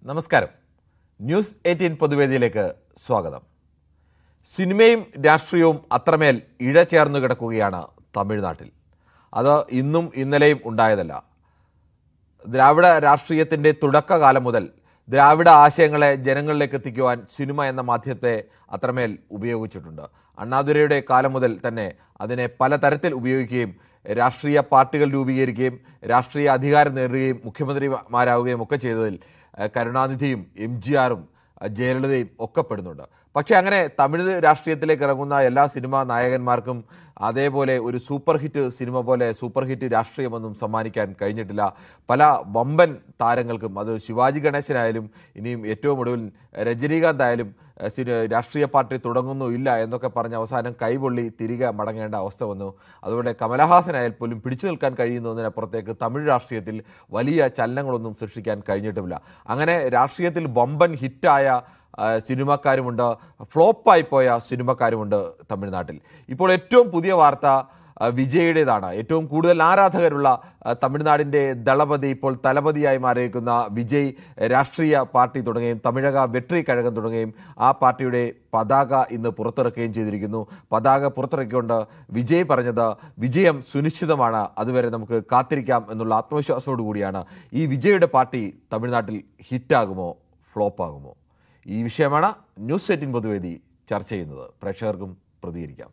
നമസ്കാരം news eighteen പൊതുവേദിയിലേക്ക് സ്വാഗതം സിനിമയും രാഷ്ട്രീയവും അത്രമേൽ ഇഴചേർന്നു കിടക്കുകയാണ് തമിഴ്നാട്ടിൽ അത് ഇന്നും ഇന്നലെയും ഉണ്ടായതല്ല ദ്രാവിഡ രാഷ്ട്രീയത്തിൻ്റെ തുടക്കകാലം മുതൽ ദ്രാവിഡ ആശയങ്ങളെ ജനങ്ങളിലേക്ക് എത്തിക്കുവാൻ സിനിമ എന്ന മാധ്യമത്തെ അത്രമേൽ ഉപയോഗിച്ചിട്ടുണ്ട് അണ്ണാദുരയുടെ കാലം മുതൽ തന്നെ അതിനെ പലതരത്തിൽ ഉപയോഗിക്കുകയും രാഷ്ട്രീയ പാർട്ടികൾ രൂപീകരിക്കുകയും രാഷ്ട്രീയ അധികാരം നേടുകയും മുഖ്യമന്ത്രിമാരാവുകയും ഒക്കെ ചെയ്തതിൽ ഏഹ്, കരുണാനിധിയും എം ജി ആറും ജയലളിതയും ഒക്കെ പെടുന്നുണ്ട് പക്ഷേ അങ്ങനെ തമിഴ് രാഷ്ട്രീയത്തിലേക്ക് ഇറങ്ങുന്ന എല്ലാ സിനിമാ നായകന്മാർക്കും അതേപോലെ ഒരു സൂപ്പർ ഹിറ്റ് സിനിമ പോലെ സൂപ്പർ ഹിറ്റ് രാഷ്ട്രീയമൊന്നും സമ്മാനിക്കാൻ കഴിഞ്ഞിട്ടില്ല പല വമ്പൻ താരങ്ങൾക്കും അത് ശിവാജി ഗണേശനായാലും ഇനിയും ഏറ്റവും ഒടുവിൽ രജനീകാന്ത് ആയാലും ഏഹ്, സിനി- രാഷ്ട്രീയ പാർട്ടി തുടങ്ങുന്നു ഇല്ല എന്നൊക്കെ പറഞ്ഞ് അവസാനം കൈപൊള്ളി തിരികെ മടങ്ങേണ്ട അവസ്ഥ വന്നു അതുകൊണ്ട് കമലഹാസനായാൽ പോലും പിടിച്ചു നിൽക്കാൻ കഴിയുന്നതിനപ്പുറത്തേക്ക് തമിഴ് രാഷ്ട്രീയത്തിൽ വലിയ ചലനങ്ങളൊന്നും സൃഷ്ടിക്കാൻ കഴിഞ്ഞിട്ടുമില്ല അങ്ങനെ രാഷ്ട്രീയത്തിൽ വമ്പൻ ഹിറ്റായ ആ, സിനിമക്കാരുമുണ്ട് ഫ്ലോപ്പായി പോയ സിനിമക്കാരുമുണ്ട് തമിഴ്നാട്ടിൽ ഇപ്പോൾ ഏറ്റവും പുതിയ വാർത്ത ആ, വിജയുടേതാണ് ഏറ്റവും കൂടുതൽ ആരാധകരുള്ള ആ, തമിഴ്നാടിൻ്റെ ദളപതി ഇപ്പോൾ തലപതിയായി മാറിയിരിക്കുന്ന വിജയ് രാഷ്ട്രീയ പാർട്ടി തുടങ്ങുകയും തമിഴക വെട്രി കഴകം തുടങ്ങുകയും ആ പാർട്ടിയുടെ പതാക ഇന്ന് പുറത്തിറക്കുകയും ചെയ്തിരിക്കുന്നു പതാക പുറത്തിറക്കിക്കൊണ്ട് വിജയ് പറഞ്ഞത് വിജയം സുനിശ്ചിതമാണ് അതുവരെ നമുക്ക് കാത്തിരിക്കാം എന്നുള്ള ആത്മവിശ്വാസത്തോടു കൂടിയാണ് ഈ വിജയുടെ പാർട്ടി തമിഴ്നാട്ടിൽ ഹിറ്റാകുമോ ഫ്ലോപ്പാകുമോ ഈ വിഷയമാണ് ന്യൂസ് എയ്റ്റീൻ പൊതുവേദി ചർച്ച ചെയ്യുന്നത് പ്രേക്ഷകർക്കും പ്രതികരിക്കാം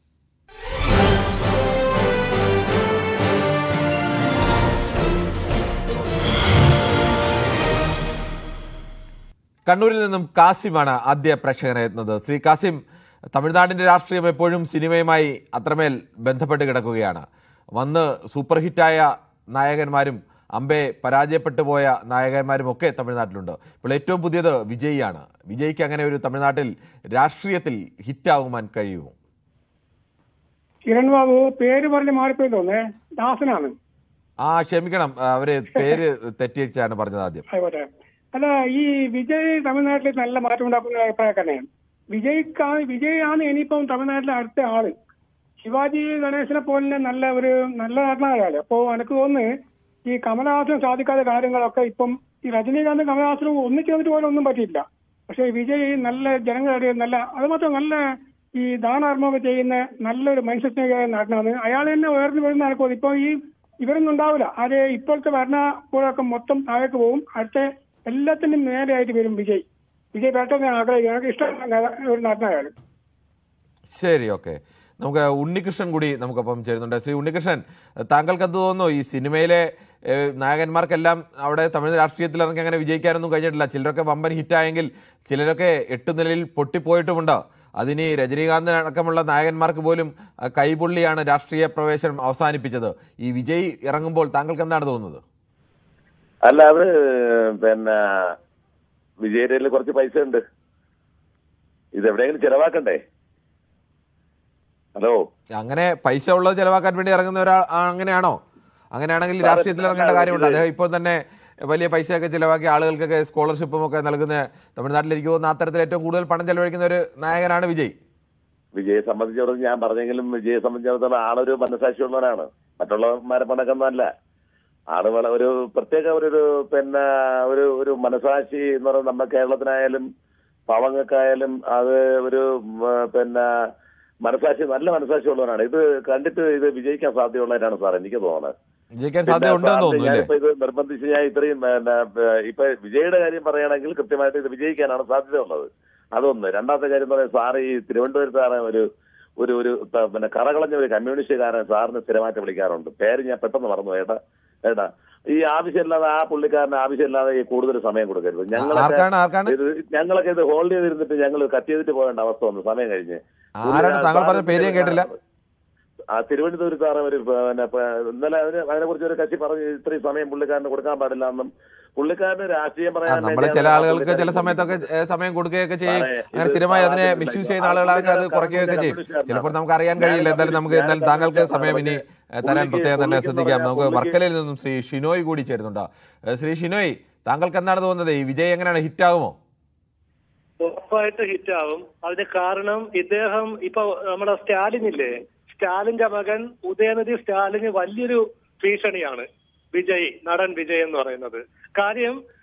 കണ്ണൂരിൽ നിന്നും കാസിമാണ് ആദ്യ പ്രേക്ഷകനെ എത്തുന്നത് ശ്രീ കാസിം തമിഴ്നാടിന്റെ രാഷ്ട്രീയം എപ്പോഴും സിനിമയുമായി അത്രമേൽ ബന്ധപ്പെട്ട് കിടക്കുകയാണ് വന്ന് സൂപ്പർ ഹിറ്റായ നായകന്മാരും അമ്പെ പരാജയപ്പെട്ടു പോയ നായകന്മാരും ഒക്കെ തമിഴ്നാട്ടിലുണ്ട് ഇപ്പോൾ ഏറ്റവും പുതിയത് വിജയിയാണ് വിജയ്ക്ക് അങ്ങനെ ഒരു തമിഴ്നാട്ടിൽ രാഷ്ട്രീയത്തിൽ ഹിറ്റാകുവാൻ കഴിയുമോ കിരൺ ബാബു പേര് പറഞ്ഞ് മാറിപ്പോയി തോന്നേ ദാസനാണ് ആ ക്ഷമിക്കണം അവര് പേര് തെറ്റിച്ചാണ് പറഞ്ഞത് ആദ്യം ആയിക്കോട്ടെ അല്ല ഈ വിജയ് തമിഴ്നാട്ടിൽ നല്ല മാറ്റം ഉണ്ടാക്കുന്ന അഭിപ്രായക്കാരനെയാണ് വിജയ്ക്കാണ് വിജയാണ് ഇനിയിപ്പം തമിഴ്നാട്ടിലെ അടുത്ത ആള് ശിവാജി ഗണേശനെ പോലെ നല്ല ഒരു നല്ല നടനായാലും അപ്പോ എനിക്ക് തോന്നുന്നു ഈ കമലഹാസൻ സാധിക്കാത്ത കാര്യങ്ങളൊക്കെ ഇപ്പം ഈ രജനീകാന്ത് കമലഹാസനും ഒന്നിച്ചു വന്നിട്ട് പോലും ഒന്നും പറ്റിയില്ല പക്ഷേ വിജയ് നല്ല ജനങ്ങളുടെ നല്ല അത് മാത്രം നല്ല ഈ ദാനാർമ്മൊക്കെ ചെയ്യുന്ന നല്ലൊരു മനുഷ്യസ്നേഹിയായ നടനാണ് അയാൾ തന്നെ ഉയർന്നു വരുന്ന നടക്കും ഇപ്പൊ ഈ ഇവരൊന്നും ഉണ്ടാവില്ല അത് ഇപ്പോഴത്തെ ഭരണകൂടമൊക്കെ മൊത്തം താഴേക്ക് പോകും അടുത്ത എല്ലാത്തിനും നേരെയായിട്ട് വരും വിജയ് വിജയ് പെട്ടെന്ന് ആഗ്രഹിക്കും എനിക്ക് ഇഷ്ടം ഒരു നടനായാണ് ശരി ഓക്കെ നമുക്ക് ഉണ്ണികൃഷ്ണൻ കൂടി നമുക്കൊപ്പം ചേരുന്നുണ്ട് ശ്രീ ഉണ്ണികൃഷ്ണൻ താങ്കൾക്ക് എന്ത് തോന്നുന്നു ഈ സിനിമയിലെ ഏഹ്, നായകന്മാർക്കെല്ലാം അവിടെ തമിഴ് രാഷ്ട്രീയത്തിൽ ഇറങ്ങി അങ്ങനെ വിജയിക്കാനൊന്നും കഴിഞ്ഞിട്ടില്ല ചിലരൊക്കെ വമ്പൻ ഹിറ്റായെങ്കിൽ ചിലരൊക്കെ എട്ട് നിലയിൽ പൊട്ടിപ്പോയിട്ടുമുണ്ട് അതിന് രജനീകാന്ത് അടക്കമുള്ള നായകന്മാർക്ക് പോലും അഹ്, കൈപൊള്ളിയാണ് രാഷ്ട്രീയ പ്രവേശനം അവസാനിപ്പിച്ചത് ഈ വിജയ് ഇറങ്ങുമ്പോൾ താങ്കൾക്ക് എന്താണ് തോന്നുന്നത് അല്ല അത് പിന്നെ വിജയരയിൽ കുറച്ച് പൈസ ഉണ്ട് ഇത് എവിടെയെങ്കിലും ചെലവാക്കണ്ടേ ഹലോ അങ്ങനെ പൈസ ഉള്ളത് ചെലവാക്കാൻ വേണ്ടി ഇറങ്ങുന്ന ഒരാൾ ആ, അങ്ങനെയാണോ അങ്ങനെയാണെങ്കിൽ സാറേ, രാഷ്ട്രീയത്തിൽ ഇറങ്ങേണ്ട അല്ല, കാര്യമുണ്ട് ഇത് അദ്ദേഹം ഇപ്പോൾ തന്നെ വലിയ പൈസയൊക്കെ ചിലവാക്കി ആളുകൾക്കൊക്കെ സ്കോളർഷിപ്പും ഒക്കെ നൽകുന്ന തമിഴ്നാട്ടിൽ എനിക്ക് തോന്നുന്ന അത്തരത്തിൽ ഏറ്റവും കൂടുതൽ പണം ചെലവഴിക്കുന്ന ഒരു നായകനാണ് വിജയ് വിജയെ സംബന്ധിച്ചിടത്തോളം ഞാൻ പറഞ്ഞെങ്കിലും വിജയെ സംബന്ധിച്ചിടത്തോളം ആളൊരു മനസാക്ഷിയുള്ളവനാണ് മറ്റുള്ളവന്മാരെ പണക്കൊന്നുമല്ല ആള് വള ഒരു പ്രത്യേക ഒരു ഒരു പിന്നെ ഒരു ഒരു മനസാക്ഷി എന്ന് പറയുന്നത് നമ്മുടെ കേരളത്തിനായാലും പാവങ്ങൾക്കായാലും അത് ഒരു ഉം, പിന്നെ മനസാക്ഷി നല്ല മനസാക്ഷി ഉള്ളവനാണ് ഇത് കണ്ടിട്ട് ഇത് വിജയിക്കാൻ സാധ്യതയുള്ളവരാണ് സാർ എനിക്ക് തോന്നുന്നത് വിജയിക്കാൻ സാധ്യത ഉണ്ടെന്ന് തോന്നുന്നു അല്ലേ ഞാനിപ്പോ ഇത് നിർബന്ധിച്ച് ഞാൻ ഇത്രയും പിന്നെ, ഏഹ്, ഇപ്പൊ വിജയുടെ കാര്യം പറയുകയാണെങ്കിൽ കൃത്യമായിട്ട് ഇത് വിജയിക്കാനാണ് സാധ്യതയുള്ളത് അതൊന്ന് രണ്ടാമത്തെ കാര്യം എന്ന് പറയുന്നത് സാറ് ഈ തിരുവനന്തപുരത്താണ് ഒരു ഒരു ഒരു ത- പിന്നെ കറകളഞ്ഞ ഒരു കമ്മ്യൂണിസ്റ്റുകാരൻ സാറിന് സ്ഥിരമായിട്ട് വിളിക്കാറുണ്ട് പേര് ഞാൻ പെട്ടെന്ന് മറന്നു ഏട്ടാ ഏട്ടാ ഈ ആവശ്യമില്ലാതെ ആ പുള്ളിക്കാരന് ആവശ്യമില്ലാതെ ഈ കൂടുതൽ സമയം കൊടുക്കരുത് ഞങ്ങളൊക്കെ ആർക്കാണ് ആർക്കാണ് ഇത് ഞങ്ങളൊക്കെ ഇത് ഹോൾഡ് ചെയ്തിരുന്നിട്ട് ഞങ്ങൾ കട്ട് ചെയ്തിട്ട് പോകേണ്ട അവസ്ഥ വന്നു സമയം കഴിഞ്ഞ് ആരാണ് താങ്കൾ പറഞ്ഞ പേര് ഞാൻ കേട്ടില്ല ആ തിരുവനന്തപുരത്ത് സാറേ ഒരു പിന്നെ പ- ഇന്നലെ അതിന് അതിനെ കുറിച്ച് ഒരു കക്ഷി പറഞ്ഞു ഇത്രയും സമയം പുള്ളിക്കാരന് കൊടുക്കാൻ പാടില്ല എന്നും പുള്ളിക്കാരന് രാഷ്ട്രീയം ആ, പറയാൻ നമ്മള് വേണ്ടിയാണ് ചില ആ ആളുകൾക്ക് ചില പുള്ളിക്കാരൻ സമയത്തൊക്കെ ഏ, സമയം കൊടുക്കുകയൊക്കെ ചെയ്യും സാറേ, അങ്ങനെ ഇത് സ്ഥിരമായി അതിനെ സാറിന് മിസ്യൂസ് ഇത് ചെയ്യുന്ന ആളുകളാണെങ്കിൽ അത് സാറിന് കുറയ്ക്കുകയൊക്കെ ചെയ്യും കമ്മ്യൂണിസ്റ്റുകാരനാണ്. ചിലപ്പോൾ നമുക്ക് അറിയാൻ കഴിയില്ല എന്തായാലും നമുക്ക് ഞാൻ എന്തായാലും താങ്കൾക്ക് കമ്മ്യൂണിസ്റ്റുകാരനാണ് സമയം ഇനി ഏ, തരാൻ പുള്ളിക്ക് പ്രത്യേകം തന്നെ പുള്ളിക്ക് ശ്രദ്ധിക്കാം എന്ന് നമുക്ക് പറഞ്ഞാൽ വർക്കലയിൽ നിന്നും ശ്രീ ഷിനോയ് കൂടി ചേരുന്നുണ്ട് ഏ, ശ്രീ ഷിനോയ് താങ്കൾക്ക് എന്താണ് തോന്നുന്നത് ഈ വിജയ് എങ്ങനെയാണ് ഹിറ്റാകുമോ ഉറപ്പായിട്ട് ഹിറ്റാവും അതിന് കാരണം ഇദ്ദേഹം ഇപ്പൊ നമ്മുടെ സ്റ്റാലിൻ ഇല്ലേ സ്റ്റാലിന്റെ മകൻ ഉദയനിധി സ്റ്റാലിന് വലിയൊരു ഭീഷണിയാണ് വിജയ് നടൻ വിജയ് എന്ന് പറയുന്നത് കാര്യം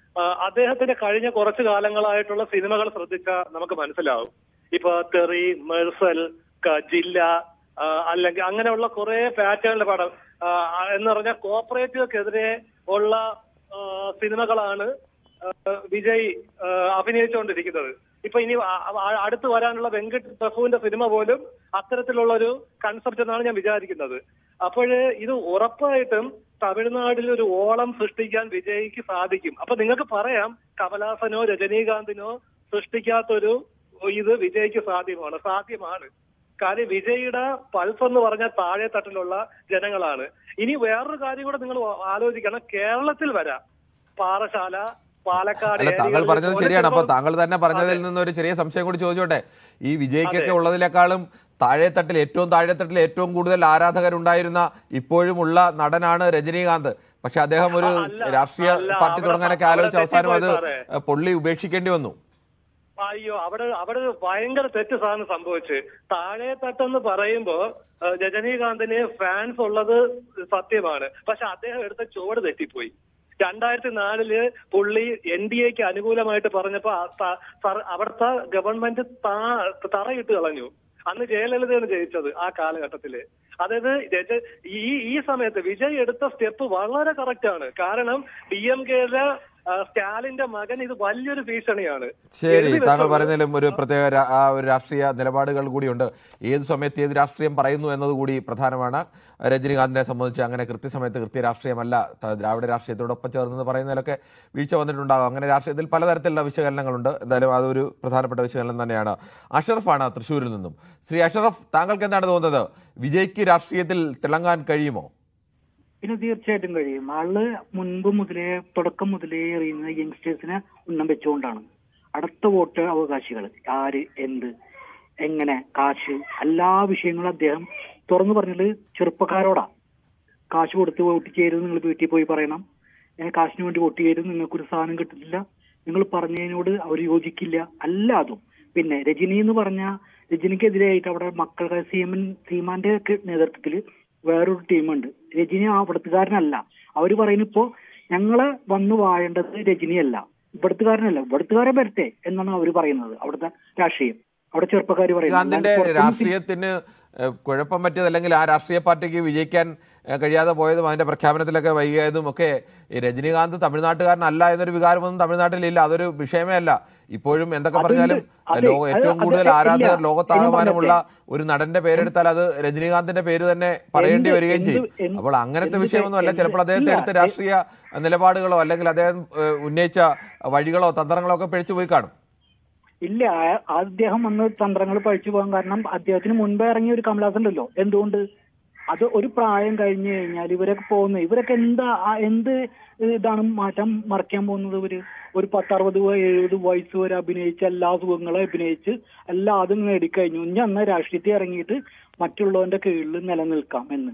ആ, അദ്ദേഹത്തിന്റെ കഴിഞ്ഞ കുറച്ചു കാലങ്ങളായിട്ടുള്ള സിനിമകൾ ശ്രദ്ധിച്ചാൽ നമുക്ക് മനസ്സിലാവും ഇപ്പൊ തെറി മെഴ്സൽ ക- ജില്ല ആ, അല്ലെങ്കിൽ അങ്ങനെയുള്ള കുറെ പാറ്റേണിലെ പടം ആ, ആ, എന്ന് പറഞ്ഞാൽ കോപ്പറേറ്റുകൾക്കെതിരെ ഉള്ള ആ, സിനിമകളാണ് ആ, വിജയ് ആ, അഭിനയിച്ചുകൊണ്ടിരിക്കുന്നത് ഇപ്പൊ ഇനി ആ- ആ- അടുത്ത് വരാനുള്ള വെങ്കട് പ്രഭുവിന്റെ സിനിമ പോലും അത്തരത്തിലുള്ള ഒരു കൺസെപ്റ്റ് എന്നാണ് ഞാൻ വിചാരിക്കുന്നത് അപ്പോൾ ഇത് ഉറപ്പായിട്ടും തമിഴ്നാട്ടിൽ ഒരു ഓളം സൃഷ്ടിക്കാൻ വിജയ്ക്ക് സാധിക്കും അപ്പൊ നിങ്ങൾക്ക് പറയാം കമലഹാസനോ രജനീകാന്തിനോ സൃഷ്ടിക്കാത്തൊരു ഇത് വിജയ്ക്ക് സാധ്യമാണ് സാധ്യമാണ് കാര്യം വിജയുടെ പൾസ് എന്ന് പറഞ്ഞാൽ താഴെ തട്ടിലുള്ള ജനങ്ങളാണ് ഇനി വേറൊരു കാര്യം കൂടെ നിങ്ങൾ ആലോചിക്കണം കേരളത്തിൽ വരാം പാറശാല പാലക്കാട് അല്ല താങ്കൾ ഏരിയകളിൽ പറഞ്ഞത് പോലെ ശരിയാണ് അപ്പൊ ചിലപ്പോൾ- താങ്കൾ തന്നെ പറഞ്ഞതിൽ അതെ. നിന്ന് ഒരു ചെറിയ സംശയം കൂടി ചോദിച്ചോട്ടെ ഈ വിജയ്ക്കൊക്കെ ഉള്ളതിനേക്കാളും താഴെത്തട്ടിൽ ഏറ്റവും താഴെത്തട്ടിൽ ഏറ്റവും കൂടുതൽ ആരാധകരുണ്ടായിരുന്ന ഇപ്പോഴുമുള്ള നടനാണ് രജനീകാന്ത് പക്ഷെ അദ്ദേഹം ഒരു അല്ല, രാഷ്ട്രീയ അല്ല, പാർട്ടി അവിടെ- തുടങ്ങാനൊക്കെ അവിടെ ആലോചിച്ച അവസാനം അത് തെറ്റിപ്പോയി സാറേ. പൊള്ളി ഉപേക്ഷിക്കേണ്ടി വന്നു അയ്യോ അവിടെ അവിടെ ഭയങ്കര തെറ്റ് സാധനം സംഭവിച്ച് താഴെ തട്ടെന്ന് പറയുമ്പോ ആ, രജനീകാന്തിന് ഫാൻസ് ഉള്ളത് സത്യമാണ് പക്ഷെ അദ്ദേഹം എടുത്ത ചുവട് തെറ്റിപ്പോയി രണ്ടായിരത്തി നാലില് പുള്ളി എൻ ഡി എക്ക് അനുകൂലമായിട്ട് പറഞ്ഞപ്പോ ആ ത- തറ- അവിടുത്തെ ഗവൺമെന്റ് താ- തറയിട്ട് കളഞ്ഞു അന്ന് ജയലളിതയാണ് ജയിച്ചത് ആ കാലഘട്ടത്തില് അതായത് രജ- ഈ ഈ സമയത്ത് വിജയ് എടുത്ത സ്റ്റെപ്പ് വളരെ കറക്റ്റ് ആണ് കാരണം ഡി എം കെയിലെ സ്റ്റാലിന്റെ മകൻ ഇത് വലിയൊരു ഭീഷണിയാണ് ശരി എഴുതി താങ്കൾ വെച്ചത് പറയുന്നതിലും ഒരു പ്രത്യേക രാ- ആ ഒരു രാഷ്ട്രീയ നിലപാടുകൾ കൂടിയുണ്ട് ഏത് സമയത്ത് ഏത് രാഷ്ട്രീയം പറയുന്നു എന്നതുകൂടി പ്രധാനമാണ് രജനീകാന്തിനെ സംബന്ധിച്ച് അങ്ങനെ കൃത്യസമയത്ത് കൃത്യ രാഷ്ട്രീയമല്ല ത- ദ്രാവിഡ രാഷ്ട്രീയത്തോടൊപ്പം ചേർന്നെന്ന് പറയുന്നതിലൊക്കെ വീഴ്ച വന്നിട്ടുണ്ടാകും അങ്ങനെ രാഷ്ട്രീയത്തിൽ പലതരത്തിലുള്ള വിശകലനങ്ങളുണ്ട് എന്തായാലും അതൊരു പ്രധാനപ്പെട്ട വിശകലനം തന്നെയാണ് അഷറഫാണ് തൃശ്ശൂരിൽ നിന്നും ശ്രീ അഷറഫ് താങ്കൾക്ക് എന്താണ് തോന്നുന്നത് വിജയ്ക്ക് രാഷ്ട്രീയത്തിൽ തിളങ്ങാൻ കഴിയുമോ പിന്നെ തീർച്ചയായിട്ടും കഴിയും ആള് മുൻപ് മുതലേ തുടക്കം മുതലേ എറിയുന്ന യങ്സ്റ്റേഴ്സിനെ ഉന്നം വെച്ചുകൊണ്ടാണ് അടുത്ത വോട്ട് അവകാശികൾ ആര് എന്ത് എങ്ങനെ കാശ് എല്ലാ വിഷയങ്ങളും അദ്ദേഹം തുറന്നു പറഞ്ഞത് ചെറുപ്പക്കാരോടാ കാശ് കൊടുത്ത് വോട്ട് ചെയ്യരുത് നിങ്ങൾ വീട്ടിൽ പോയി പറയണം ഏ, കാശിന് വേണ്ടി വോട്ട് ചെയ്യരുത് നിങ്ങൾക്കൊരു സാധനം കിട്ടില്ല നിങ്ങൾ പറഞ്ഞതിനോട് അവർ യോജിക്കില്ല അല്ലാതും പിന്നെ രജനി എന്ന് പറഞ്ഞ രജനിക്കെതിരായിട്ട് അവിടെ മക്കളുടെ സീമൻ സീമാന്റെ ഒക്കെ നേതൃത്വത്തിൽ വേറൊരു ടീമുണ്ട് രജനി ആ ഇവിടത്തുകാരനല്ല അവര് പറയുന്ന ഇപ്പോ ഞങ്ങളെ വന്നു വാഴേണ്ടത് രജനിയല്ല ഇവിടത്തുകാരനല്ല ഇവിടത്തുകാരെ വരട്ടെ എന്നാണ് അവർ പറയുന്നത് അവിടുത്തെ രാഷ്ട്രീയം അവിടെ ചെറുപ്പക്കാർ പറയുന്നത് ഗാന്ധിന്റെ അല്ലാതെ പുറത്തുനിന്ന് രാഷ്ട്രീയത്തിന് ഏഹ്, കുഴപ്പം പറ്റിയത് അല്ലെങ്കിൽ ആ രാഷ്ട്രീയ പാർട്ടിക്ക് വിജയിക്കാൻ ഏഹ്, കഴിയാതെ പോയതും അതിന്റെ പ്രഖ്യാപനത്തിലൊക്കെ വൈകിയതും ഒക്കെ ഈ രജനീകാന്ത് തമിഴ്നാട്ടുകാരനല്ല എന്നൊരു വികാരമൊന്നും തമിഴ്നാട്ടിലില്ല അതൊരു വിഷയമേ അല്ല ഇപ്പോഴും എന്തൊക്കെ അതുണ്ട്. പറഞ്ഞാലും അതെ, ലോക അത് ഏറ്റവും അത് കൂടുതൽ ഇല്ല. ആരാധകർ ഞാൻ ലോകത്താകമാനമുള്ള പറഞ്ഞോട്ടെ. ഒരു നടന്റെ പേരെടുത്താൽ അത് രജനീകാന്തിന്റെ പേര് തന്നെ പറയേണ്ടി എന്ത് വരികയും ചെയ്യും എന്ത് എന്ത് അപ്പോൾ അങ്ങനത്തെ എന്ത് വിഷയമൊന്നും അല്ല എന്ത് ചിലപ്പോൾ അദ്ദേഹത്തെ ഇല്ല. എടുത്ത രാഷ്ട്രീയ നിലപാടുകളോ അല്ലെങ്കിൽ അദ്ദേഹം ഏഹ്, ഉന്നയിച്ച വഴികളോ തന്ത്രങ്ങളോ ഒക്കെ പിഴച്ചു പോയി കാണും ഇല്ല ആ- അദ്ദേഹം വന്ന് തന്ത്രങ്ങൾ പഴിച്ചു പോകാൻ കാരണം അദ്ദേഹത്തിന് മുൻപേ ഇറങ്ങിയ ഒരു കമലാസൻ ഉണ്ടല്ലോ എന്തുകൊണ്ട് അത് ഒരു പ്രായം കഴിഞ്ഞു കഴിഞ്ഞാൽ ഇവരൊക്കെ പോകുന്നത് ഇവരൊക്കെ എന്താ ആ എന്ത് ഇതാണ് മാറ്റം മറിക്കാൻ പോകുന്നത് ഇവര് ഒരു പത്തറുപത് വയ- എഴുപത് വയസ്സ് വരെ അഭിനയിച്ച് എല്ലാ സുഖങ്ങളും അഭിനയിച്ച് എല്ലാം അതും നേടിക്കഴിഞ്ഞു ഇനി അന്ന് രാഷ്ട്രീയത്തിൽ ഇറങ്ങിയിട്ട് മറ്റുള്ളവന്റെ കീഴിൽ നിലനിൽക്കാം എന്ന്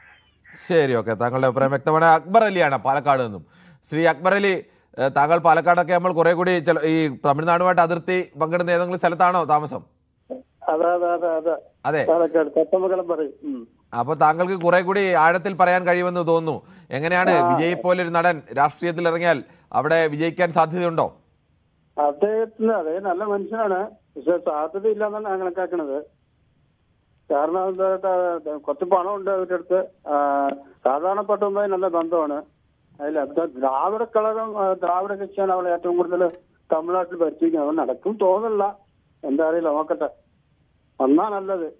ശരി ഓക്കെ താങ്കളുടെ അഭിപ്രായം വ്യക്തമാണ് അക്ബർ അലിയാണ് പാലക്കാട് നിന്നും ശ്രീ അക്ബർ അലി ഏഹ്, താങ്കൾ പാലക്കാടൊക്കെ നമ്മൾ കുറെ കൂടി ചില ഈ തമിഴ്നാടുമായിട്ട് അതിർത്തി പങ്കിടുന്ന ഏതെങ്കിലും സ്ഥലത്താണോ താമസം അതെ അതെ അതെ അതെ അതെ പാലക്കാട് തെറ്റമംഗലം പറയും ഉം. അപ്പൊ താങ്കൾക്ക് കുറെ കൂടി ആഴത്തിൽ പറയാൻ കഴിയുമെന്ന് തോന്നുന്നു എങ്ങനെയാണ് വിജയ് പോലൊരു നടൻ രാഷ്ട്രീയത്തിൽ ഇറങ്ങിയാൽ അവിടെ വിജയിക്കാൻ സാധ്യതയുണ്ടോ അദ്ദേഹത്തിന് അതേ നല്ല മനുഷ്യനാണ് പക്ഷെ സാധ്യത ഇല്ലെന്നാണ് ഞാൻ കണക്കാക്കണത് കാരണം എന്താ വെച്ചാ, കുറച്ച് പണമുണ്ട് അവരുടെ അടുത്ത് ആ, സാധാരണപ്പെട്ടതുമായി നല്ല ബന്ധമാണ് അതിൽ അത് ദ്രാവിഡ കളകം ആ, ദ്രാവിഡ കക്ഷിയാണ് അവളെ ഏറ്റവും കൂടുതൽ തമിഴ്നാട്ടിൽ ഭരിച്ചിരിക്കുന്നത് അത് നടക്കും തോന്നില്ല എന്താ അറിയില്ല നോക്കട്ടെ വന്നാ നല്ലത്